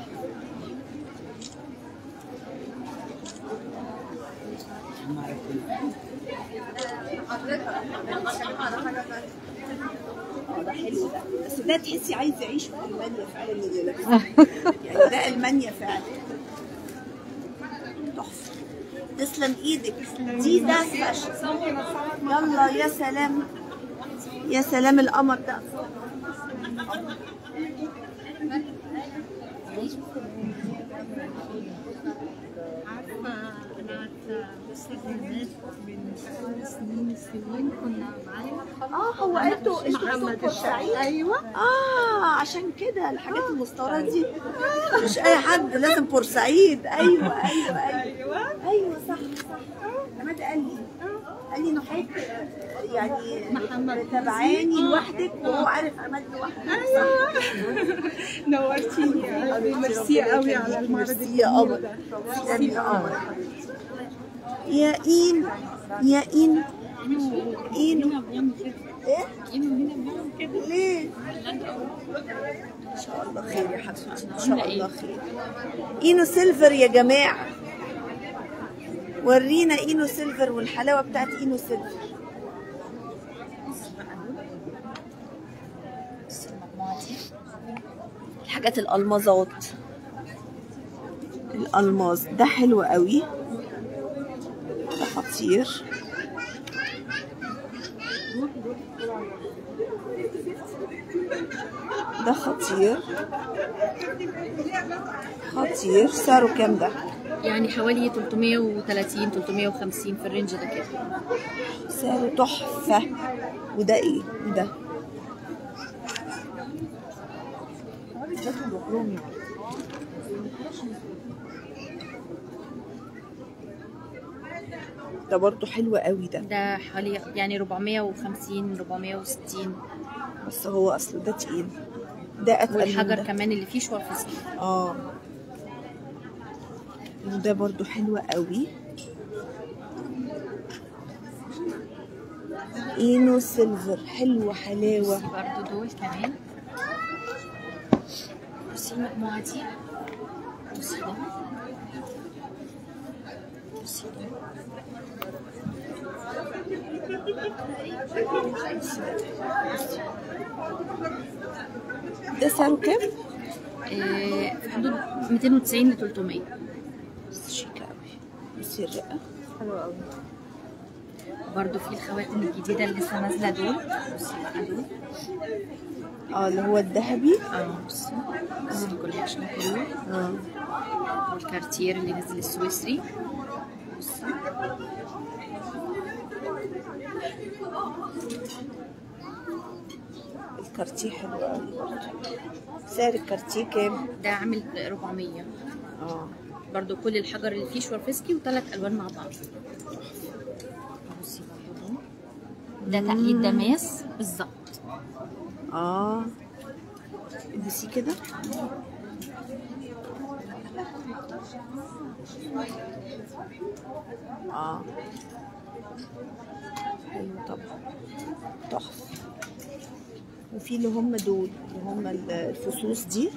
اه ده حلو ده بس ده تحسي عايز يعيش في المانيا فعلا اللي لابسه يعني ده المانيا فعلا تحفه تسلم ايدك دي ده سبيشال يلا يا سلام يا سلام القمر ده عارفة أنا عارفة لسه بنات من سنين سنين كنا معايا اه هو انتوا انتوا محمد بورسعيد الشاعر أيوة اه عشان كده الحاجات المستورده دي مش اي حد لازم بورسعيد ايوه ايوه ايوه ايوه صح صح عماد قال لي قال لي انه حضرتك يعني محمد تبعاني لوحدك وهو عارف عماد لوحده أيوة نورتيني يا قلبي ميرسي قوي على المعرض ميرسي يا قمر تسلمي يا قمر يا إين يا إين إين إيه؟ ليه؟ إن شاء الله خير يا حبيبتي إن شاء الله خير إينو سيلفر يا جماعة ورينا إينو سيلفر والحلاوة بتاعت إينو سيلفر الحاجات الألمازات الألماس ده حلو قوي ده خطير ده خطير خطير سعره كام ده؟ يعني حوالي 330 350 في الرينج ده كده سعره تحفة وده ايه؟ ده ده برضو حلو قوي ده ده حوالي يعني 450 460 بس هو اصله ده تقيل ده اتقل من والحجر ده. كمان اللي فيه شويه فصل اه وده برضو حلو قوي اينو سيلفر حلوة حلاوة برضو دول كمان بصي المجموعه دي بصي ده بصي ده ده سعره كام؟ آه، في حدود 290 ل 300 بس شيك قوي بصي الرقه حلوة قوي برضو في الخواتم الجديدة اللي لسه نازلة دول بصي بقى دول اه اللي هو الذهبي اه بصي بصي الكوليكشن كله اه والكارتير اللي نزل السويسري بصي الكارتيه حلو قوي برضه سعر الكارتيه كام؟ ده عامل 400 اه برضو كل الحجر اللي فيه شوارفسكي وثلاث الوان مع بعض بصي برضو ده تقليد دماس بالظبط اه البسي كده اه حلو طبعا تحفه وفي اللي هم دول اللي هم الفصوص دي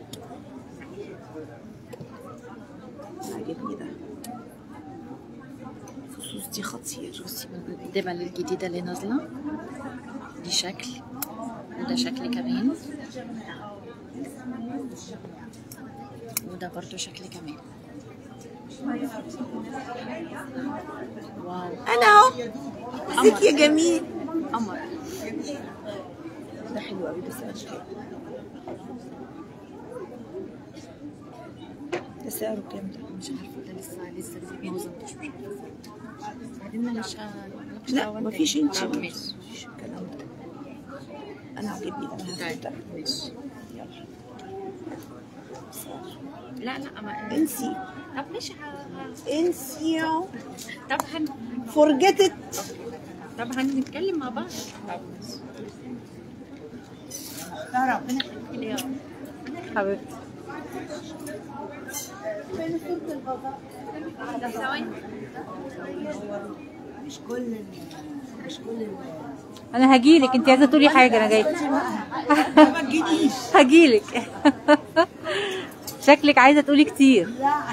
عاجبني ده الفصوص دي خطير بصي الدبل الجديدة اللي نازلة دي شكل وده شكل كمان وده برضو شكل كمان واو انا اهو ازيك يا جميل قمر ده حلو قوي بس انا مش كده ده سعره كام ده؟ مش عارفة ده لسه لسه ما وصلتش مش عارفة بعدين مش مش لا مفيش انت ماشي مفيش الكلام ده انا عاجبني ده انا هاخد ده ماشي يلا لا لا ما انسي طب ماشي انسي طب هن forget it طب هنتكلم مع بعض طب ماشي ربنا يخليك يا حبيبتي مش كل ال- مش كل ال- انا هجيلك انت عايزه تقولي حاجه انا جايه ما تجيليش هجيلك شكلك عايزه تقولي كتير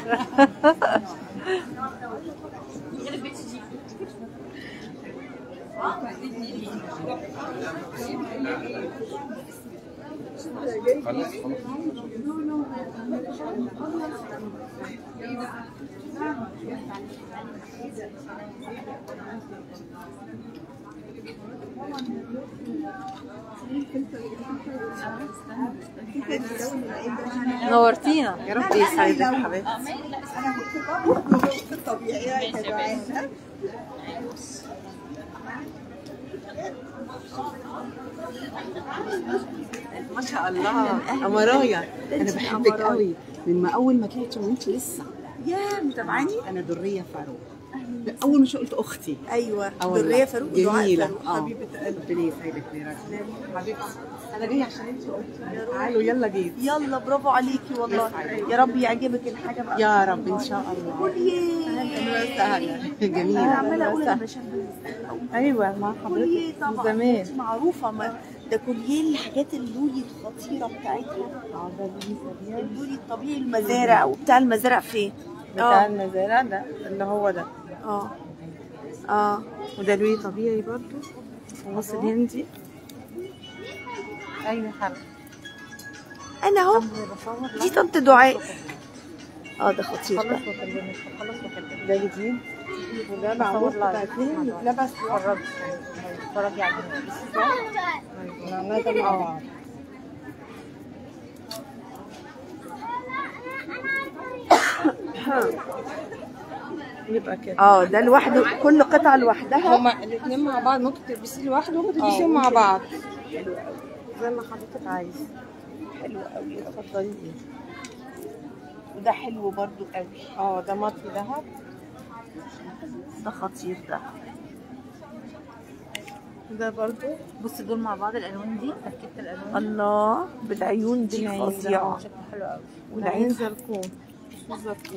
نورتينا يا رب يسعدك يا حبيبتي في الطبيعي يا جدعان ما شاء الله امرايا انا بحبك قوي من ما اول ما طلعتي وانت لسه يا متابعاني انا دريه فاروق لا، اول ما شو قلت اختي ايوه آه والله. دريه فاروق دعاء جميله فاروق اه حبيبه قلبي ربنا يسعدك يا رب حبيبتي انا جايه عشان انت قلتي تعالوا يلا جيت يلا برافو عليكي والله يا رب يعجبك الحاجه بقى يا رب ان شاء الله كلي اهلا وسهلا انا جميله عماله اقول انا بشبه ايوه مع كليه حضرتك طبعا زمان انت معروفه ما ده كليه الحاجات اللولي الخطيره بتاعتها اه ده لسه اللولي الطبيعي المزارع وبتاع المزارع فين؟ بتاع اه المزارع ده اللي هو ده اه اه وده لوي طبيعي برضو وبص الهندي ايوه حبيبتي انا اهو دي طنط دعاء اه ده خطير ده خلص وكلمك خلص وكلمك ده جديد وده معروف بتاع فين يتلبس اتفرجي اتفرجي على معناه ده مع بعض يبقى كده اه ده لوحده كل قطعه لوحدها هما الاثنين مع بعض ممكن تلبسيه لوحده وممكن تلبسيهم مع بعض حلو قوي زي ما حضرتك عايزه حلو قوي اتفضلي وده حلو برضو قوي اه ده مطفي دهب ده خطير ده ده برضو بصي دول مع بعض الالوان دي تركيبه الالوان الله بالعيون دي العين ده. فظيعه شكله حلو قوي والعين زركون زركون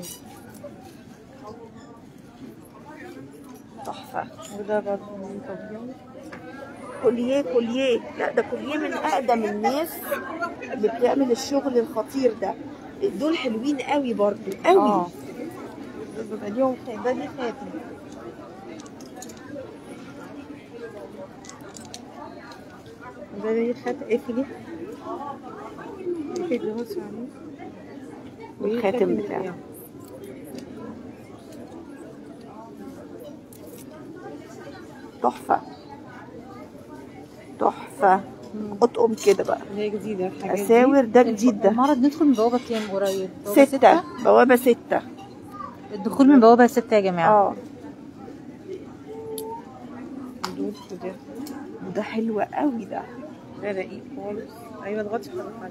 تحفه وده برضو من طبيعي كوليه كوليه لا ده كوليه من اقدم الناس اللي بتعمل الشغل الخطير ده دول حلوين قوي برضو قوي اه بيبقى ليهم خاتم ده ليه خاتم ده ليه خاتم اقفلي والخاتم بتاعه تحفة تحفة اطقم كده بقى هي جديدة الحاجات دي. اساور ده جديد ده المعرض ندخل من بوابة كام قريب؟ بوابة ستة بوابة ستة الدخول من بوابة ستة يا جماعة اه وده حلو قوي ده ده رقيق خالص ايوه اضغطي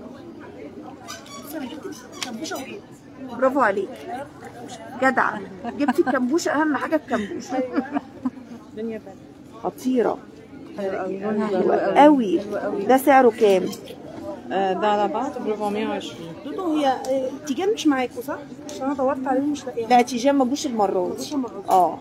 كمبوشة وإيه؟ برافو عليك جدعة جبتي الكمبوشة أهم حاجة الكمبوشة الدنيا بقى خطيرة لونها حلو قوي ده سعره كام؟ آه، ده على بعض ب 420 دودو هي آه، التيجان مش معاكوا صح؟ عشان انا دورت عليه مش لاقيها لا تيجان ما جوش المرة دي اه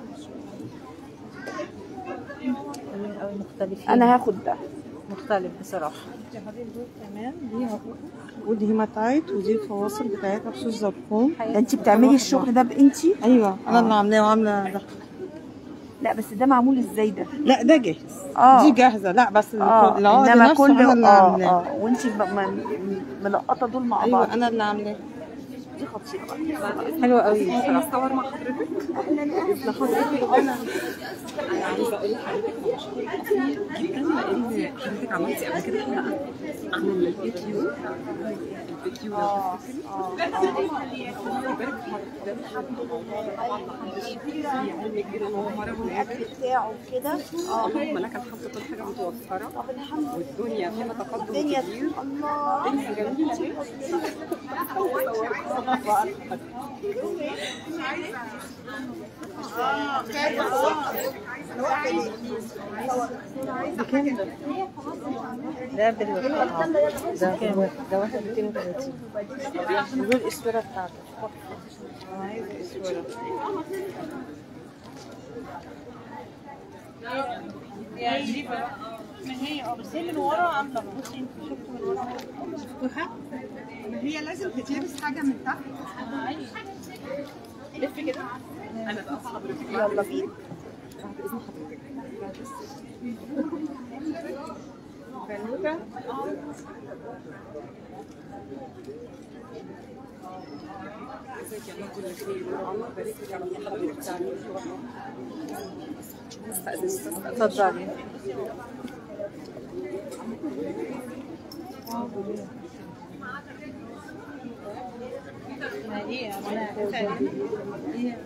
مختلفين أنا هاخد ده مختلف بصراحة كمان دي ودي هيماتايت ودي الفواصل بتاعتها بصوص زرقوم ده انت بتعملي الشغل ده بانتي؟ ايوه انا اللي عاملاه وعامله ده لا بس ده معمول ازاي ده؟ لا ده جاهز اه دي جاهزه لا بس اه العقد انما نفسه كله انا اللي اه عاملاه اه وانت ملقطه دول مع بعض ايوه انا اللي عاملاه دي خطيره حلوة قوي بصراحه اصور مع حضرتك ابن حضرتك انا انا عايزه اقول لحضرتك جدا لان حضرتك عملتي قبل كده حلقه عن الفيديو الفيديو لو الاكل بتاعه كده اه لك الحمد كل حاجه متوفره طب الحمد والدنيا فيها تقدم الدنيا كبير الله الدنيا جميله بكام ده؟ ده بالقطعة ده كام؟ ده واحد 230 ودول الاسورة بتاعته انا عايزة اسورة ما هي اه بس هي من ورا عامله بصي انت شفتوا من ورا مفتوحه ما هي لازم تتلبس حاجه من تحت لف كده انا بقى حضرتك يلا بينا بعد اذن حضرتك بنوته ازيك يا رب كل خير الله يبارك لك يا رب حضرتك تعملي والله استاذن اتفضلي ايه ايه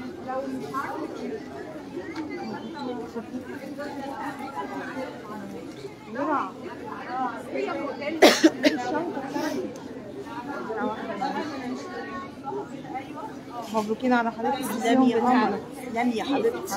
مبروكين على حضرتك تسلمي يا قمر تسلمي يا حبيبتي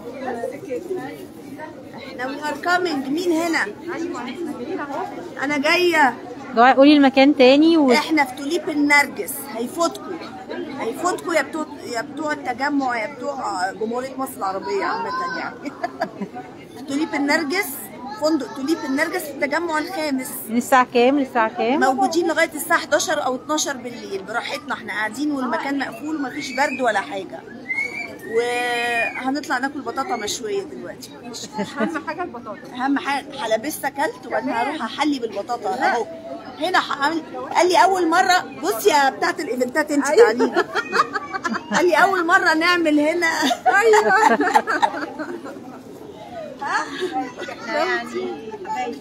احنا وي ار كامينج مين هنا؟ انا جايه دعاء قولي المكان تاني و... احنا في توليب النرجس هيفوتكوا هيفوتكوا يا بتوع يا بتوع التجمع يا بتوع جمهوريه مصر العربيه عامه يعني في توليب النرجس فندق توليب النرجس في التجمع الخامس من الساعة كام للساعة كام؟ موجودين لغايه الساعه 11 او 12 بالليل براحتنا احنا قاعدين والمكان مقفول ومفيش برد ولا حاجه وهنطلع ناكل بطاطا مشويه دلوقتي اهم حاجه البطاطا اهم حاجه حلبسه اكلت وبعدين هروح احلي بالبطاطا اهو هنا هعمل قال لي اول مره بص يا بتاعت الايفنتات انت تعالي قال لي اول مره نعمل هنا ايوه يعني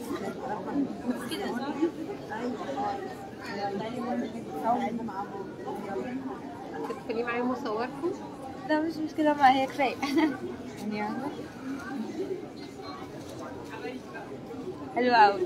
تدخلي معايا مصوركم لا مش مشكلة ما هي كفاية يعني حلوة أوي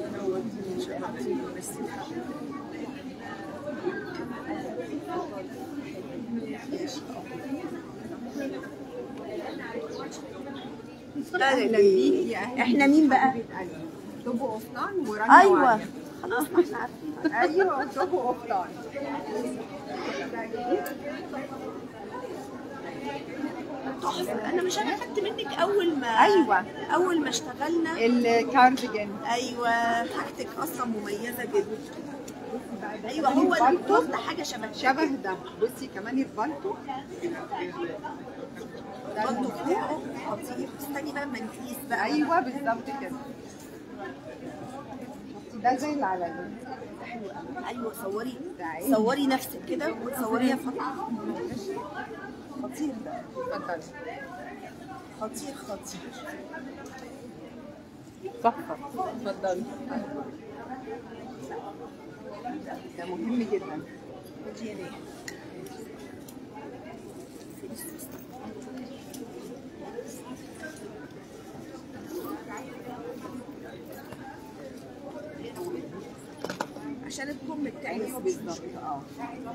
لا لا لا احنا مين بقى؟ طب قفطان ورنا ايوه وعلي. خلاص ما احنا عارفين ايوه طب قفطان تحفه انا مش انا خدت منك اول ما أيوة. اول ما اشتغلنا الكارديجان ايوه حاجتك اصلا مميزه جدا ايوه هو البلطو ده حاجه شبه شبه ده بصي كمان البلطو البلطو بتاعه خطير استني بقى ما نقيس بقى ايوه بالظبط كده ده زي اللي على ده حلو قوي ايوه صوري صوري نفسك كده وتصوريها في خطير ده اتفضلي خطير خطير تحفه اتفضلي ده مهم جدا خدي يا ريت عشان الكم بتاعي بالظبط اه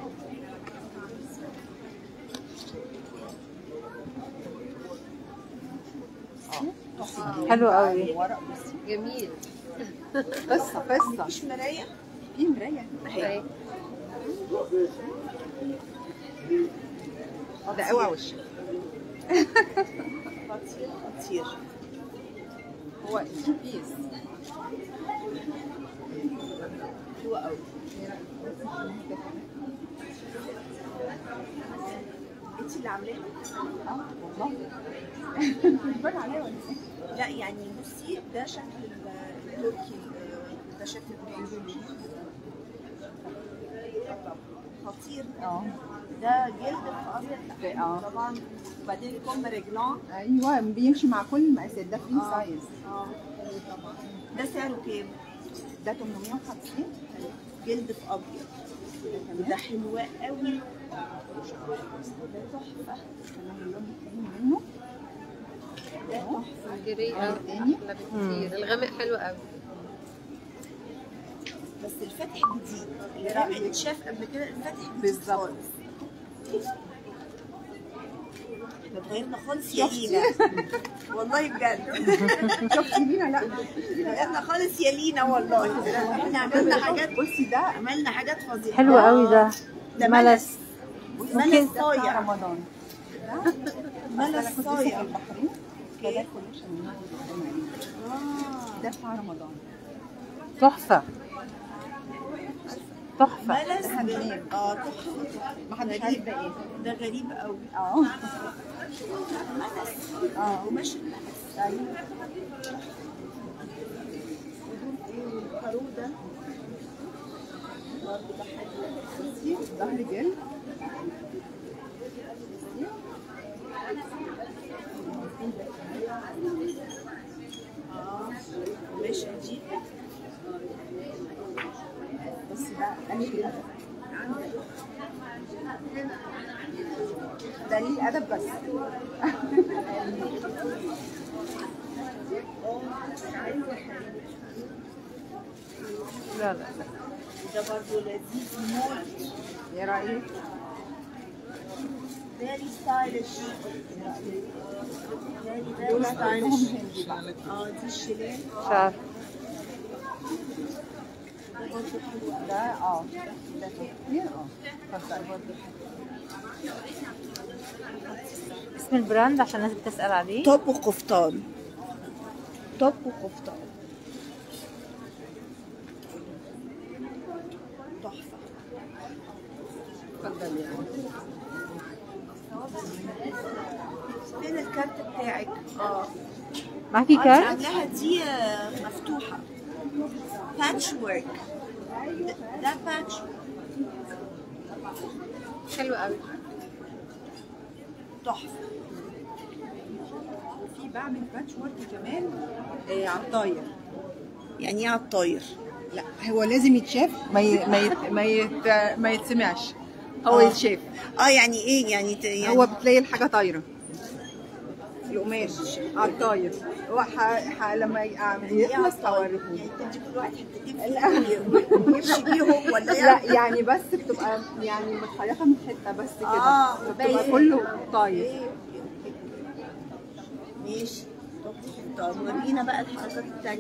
حلو قوي جميل قصه قصه مفيش مرايه في مرايه اهي ده قوي على وشك خطير خطير هو في بيس حلو قوي انت اللي عاملاها؟ اه والله بتبان عليها ولا ايه؟ لا يعني بصي ده شكل ال- التركي ال- ده شكل البنجولي خطير اه ده جلد في ابيض اه طبعا وبعدين كم رجلان ايوه بيمشي مع كل المقاسات ده فري آه. سايز اه طبعا ده سعره كام؟ ده 850 جلد في ابيض وده حلو قوي ده تحفه منه ده تحفه جريء قوي احلى بكتير الغامق حلو قوي بس الفتح جديد اللي را- اللي اتشاف قبل كده الفتح بالظبط ده اتغيرنا خالص يا لينا والله بجد شفتي لينا لا اتغيرنا خالص يا لينا والله احنا عملنا حاجات بصي ده عملنا حاجات فظيعه حلو قوي ده ده ملس ملس ممكن صايع رمضان ملس صايع البحرين ده كوليكشن من ده بتاع رمضان تحفه تحفه ملس اه تحفه ما حدش عارف ده ايه ده غريب قوي اه ملس اه وماشي الملس ايوه ودول ايه والخروف ده برضه ده حلو بصي ظهر جلد اه ماشي دي بس ده انهي جلد ده ليه ادب بس لا لا لا ده برضه لذيذ موت ايه رايك؟ very stylish very دول very كلهم stylish هندي بقى اه دي الشلال مش عارفه ده برضه حلو قوي ده اه ده كتير اه اتفضلي اسم البراند عشان الناس بتسأل عليه توب وقفطان توب وقفطان تحفة اتفضلي فين الكارت بتاعك؟ اه معاكي آه، كارت عاملاها دي آه، مفتوحة باتش ورك ده باتش حلو قوي تحفة وفي بعمل باتش ورك كمان آه على الطاير يعني ايه على الطاير؟ لا هو لازم يتشاف ما ي... ما يت... ما, يت... ما يتسمعش هو آه. يتشاف اه يعني ايه يعني, ت... يعني هو بتلاقي الحاجه طايره القماش على الطاير هو ح... ح... لما ي- يخلص هوريكم يعني تدي كل واحد حتتين فيهم ويمشي بيهم ولا لا يعني يعني بس بتبقى يعني متخيطه من حته بس كده آه، بتبقى باين. كله طاير إيه، ماشي طب طب ورينا بقى الحركات التانية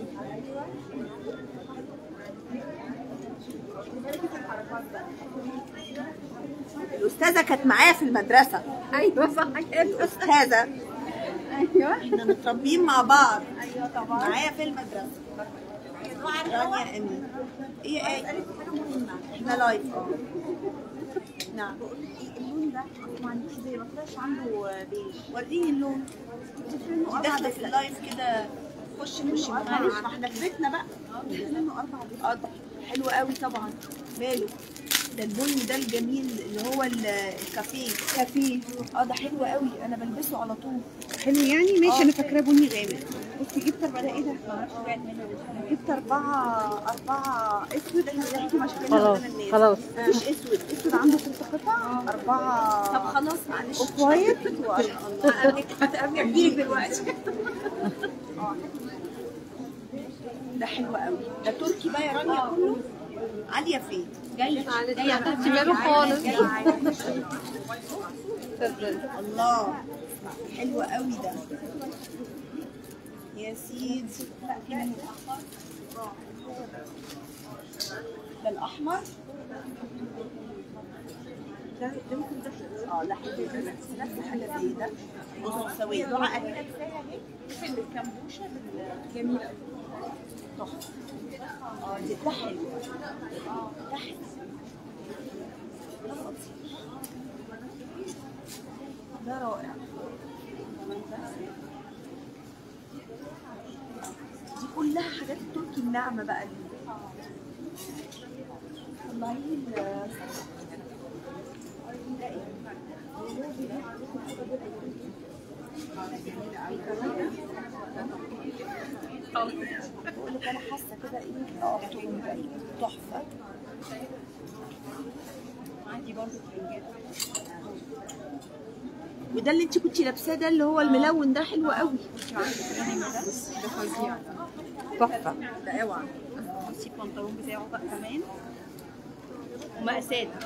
الأستاذة كانت معايا في المدرسة ايوه صح كده الأستاذة ايوه احنا متربيين مع بعض ايوه طبعا معايا في المدرسة رانيا أمين ايه ايه احنا لايف اه نعم اللون ده ما عنديش زي ما طلعش عنده بيج وريني اللون دي داخله في اللايف كده خش معلش خشي معلش ما احنا في بيتنا بقى منه اربع بيت اه ده حلو قوي طبعا ماله ده البني ده الجميل اللي هو ال- الكافيه كافيه اه ده حلو قوي انا بلبسه على طول حلو يعني ماشي آه. انا فاكراه بني غامق بصي جبت اربعه ده ايه ده؟ جبت اربعه اربعه اسود احنا بنحكي مشكلة خلاص، قدام الناس خلاص. مفيش اسود اسود عنده ست قطع اربعه طب خلاص معلش اوف وايت هقابلك هتقابلك اجيلك دلوقتي آه. ده حلو قوي ده تركي بقى يا رانيا كله عاليه فين؟ جايه جاية هتاخدي باله خالص. الله حلو قوي ده يا سيدي لا في منه احمر ده الاحمر ده ده ممكن ده اه لا حلو ده نفس نفس حاجه زي ده بصوا سويه دعاء اكيد في الكمبوشه جميل قوي تحفه اه دي- ده حلو اه ده حلو ده خطير ده رائع دي كلها حاجات التركي الناعمة بقى دي طلعي لي ال بقول لك انا حاسه كده ايه اه تقوم بقى تحفه عندي برضه فنجان وده اللي انت كنتي لابساه ده اللي هو الملون ده حلو قوي ده فظيع تحفه ده اوعى بصي البنطلون بتاعه بقى كمان ومقاسات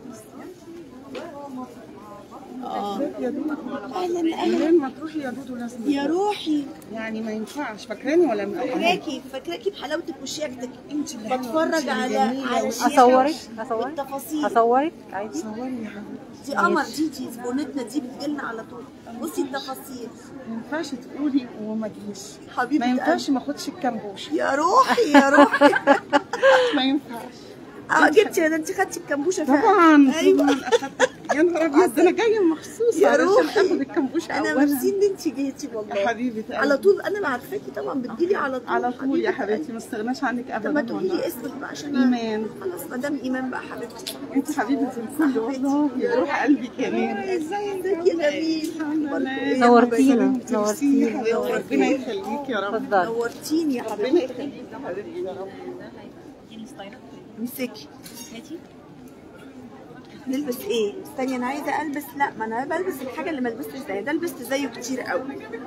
اه يا دودو اهلا اهلا منين ما تروحي يا دودو لازم يا روحي يعني ما ينفعش فاكراني ولا ما فاكراكي فاكراكي بحلاوتك وشياكتك انت اللي بتفرج حلوة، على انت جميلة على و- شياكة اصورك اصورك والتفاصيل اصورك عادي صوري يا حبيبتي دي قمر دي دي زبونتنا دي بتجيلنا على طول بصي التفاصيل ما ينفعش تقولي وما تجيش حبيبة ما ينفعش ما اخدش الكمبوش يا روحي يا روحي ما ينفعش اه جبتي ده انت خدتي الكمبوشه فعلا. طبعا ايوه طبعا اخدت يا نهار ابيض ده انا جايه مخصوص يا علشان روحي. اخد الكمبوشه انا أولاً. ميرسي ان انت جيتي والله يا حبيبه قلبي. على طول انا عارفاكي طبعا بتجيلي على طول على طول يا حبيبة حبيبتي ما استغناش عنك طب ابدا ما تقولي لي والله. اسمك بقى عشان ايمان خلاص مدام ايمان بقى حبيبتي انت حبيبه الكل والله يا روح قلبي كمان ازيك يا جميل نورتينا نورتينا نورتينا ربنا يخليك يا رب اتفضلي نورتيني يا ربنا حبيبتي يخليك يا حبيبتي يا رب امسكي نلبس ايه؟ استني انا عايزه البس لا ما انا بلبس الحاجه اللي ما لبستش زيها ده لبست زيه كتير قوي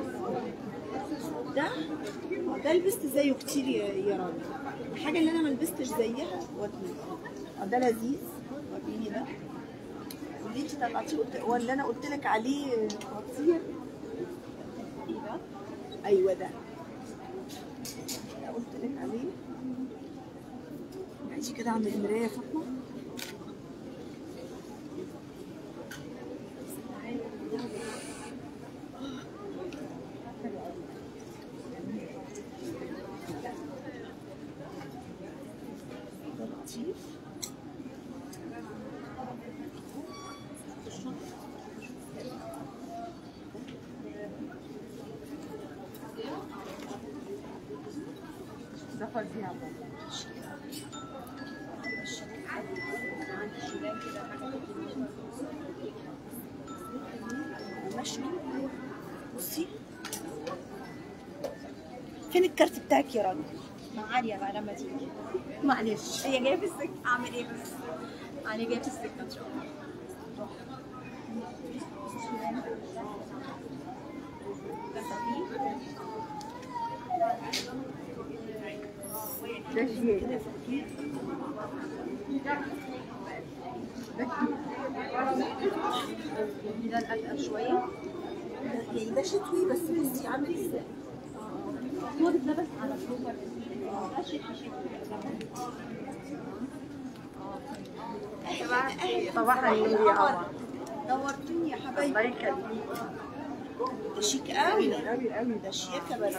ده ده لبست زيه كتير يا يا راجل الحاجه اللي انا ما لبستش زيها وريني اه ده لذيذ وريني ده واللي انت طلعتيه قلت ولا انا قلت لك عليه خطير ايه ده؟ ايوه ده ده قلت لك عليه عايزي كده اعمل المرايه يا فاطمه ده لطيف ده فظيع برضه. ماشي بصي فين الكارت بتاعك يا راجل؟ مع عالية بقى لما تيجي معلش هي جايه في السكه اعمل ايه بس عالية جايه في السكه ان شاء الله ده شيء ده الأتقل شويه يعني ده شتوي بس بصي عامل ازاي هو ده بس على السوبر صباح الخير يا قمر نورتوني يا حبايبي الله يخليك ده شيك قوي قوي قوي ده شياكه بس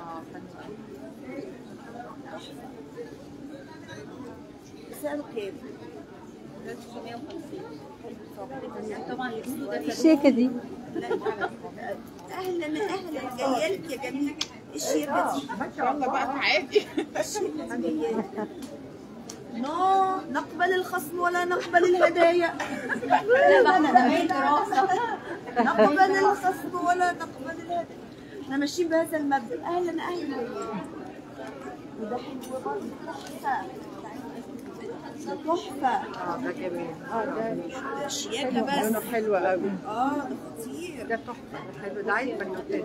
سعره كام؟ ده 950 طبعا اللي ده الشيكه دي اهلا اهلا جايه لك يا جميل الشياكه دي يلا بقى تعالي الشياكه دي جايه نو نقبل الخصم ولا نقبل الهدايا لا بقى احنا زمان دراسه نقبل الخصم ولا نقبل الهدايا احنا ماشيين بهذا المبدأ اهلا اهلا وده حلو برضه تحفه ده تحفه اه ده جميل اه ده ده شياكه بس لونه حلو قوي اه ده خطير ده تحفه ده حلو ده عايز بنوتات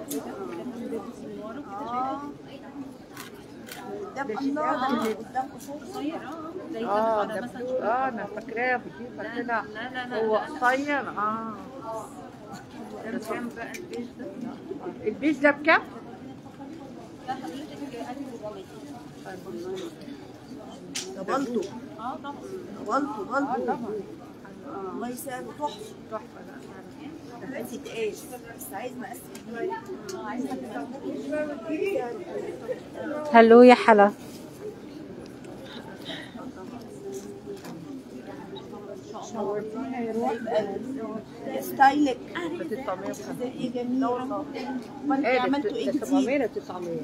اه قدام الله ده قدام قصير اه ده بلو اه انا فاكراه بجيب طلع هو قصير اه ده كام بقى البيج ده؟ البيج ده بكام؟ ده بلطو اه طبعا بلطو بلطو الله يسعده تحفه تحفه لا بس يتقاس بس عايز مقاس هلو يا حلا ستايلك ده 950 ايه جميل والله ايه عملتوا ده ايه 700 جديد؟ ده 900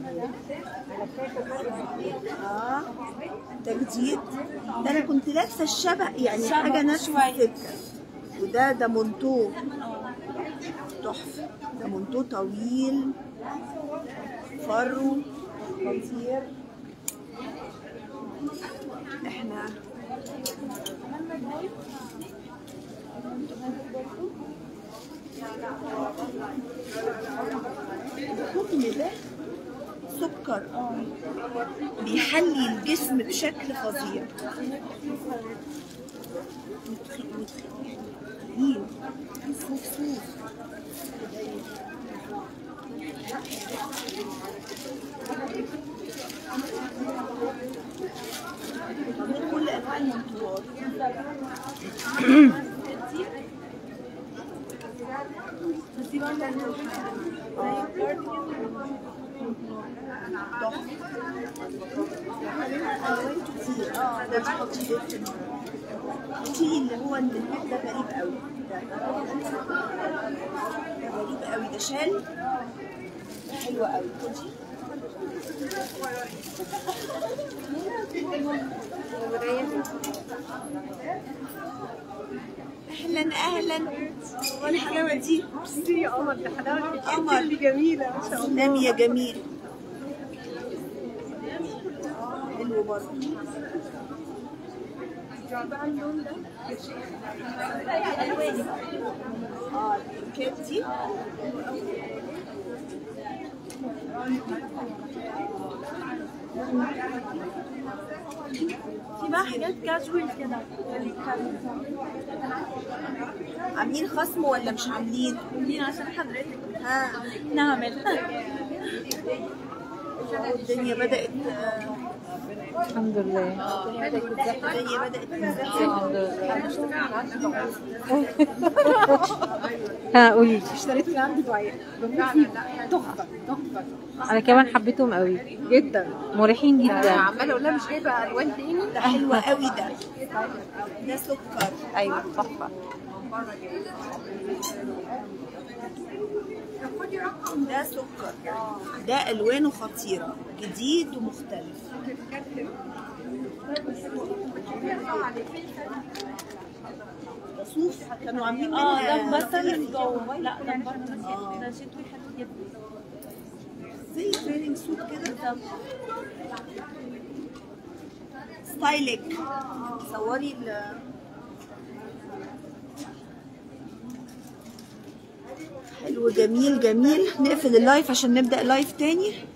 اه ده جديد ده انا كنت لابسه الشبه يعني حاجه ناشفه السكه وده ده مونتو تحفه ده مونتو طويل فرو خطير احنا القطن ده سكر بيحلي الجسم بشكل فظيع جميل صوف صوف عاملين كل انواع المنتوجات اه ده خطير في اللي هو النهاية ده غريب قوي ده ده غريب قوي ده شال حلو قوي خدي اهلا اهلا والحلاوه دي ميرسي يا قمر ده حلاوه قمر اللي جميله ما شاء الله نام يا جميل حلو برضه اه الكيك دي في بقى حاجات كاجوال كده عاملين خصم ولا مش عاملين؟ عاملين عشان حضرتك ها نعمل الدنيا بدأت الحمد لله الدنيا بدأت تزحف ها قولي لي. اشتريت من عند دعاء فعلا لا تحفه تحفه انا كمان حبيتهم قوي جدا مريحين جدا عماله اقول لها مش جايبه الوان تاني ده حلو قوي ده ده سكر ايوه تحفه ده سكر ده الوانه خطيره جديد ومختلف ده صوف كانوا عاملين اه منها ده بطل صيفي. من جوه لا ده بطل ده شتوي حلو جدا زي تريننج سوت كده ستايلك صوري ال حلو جميل جميل نقفل اللايف عشان نبدأ لايف تاني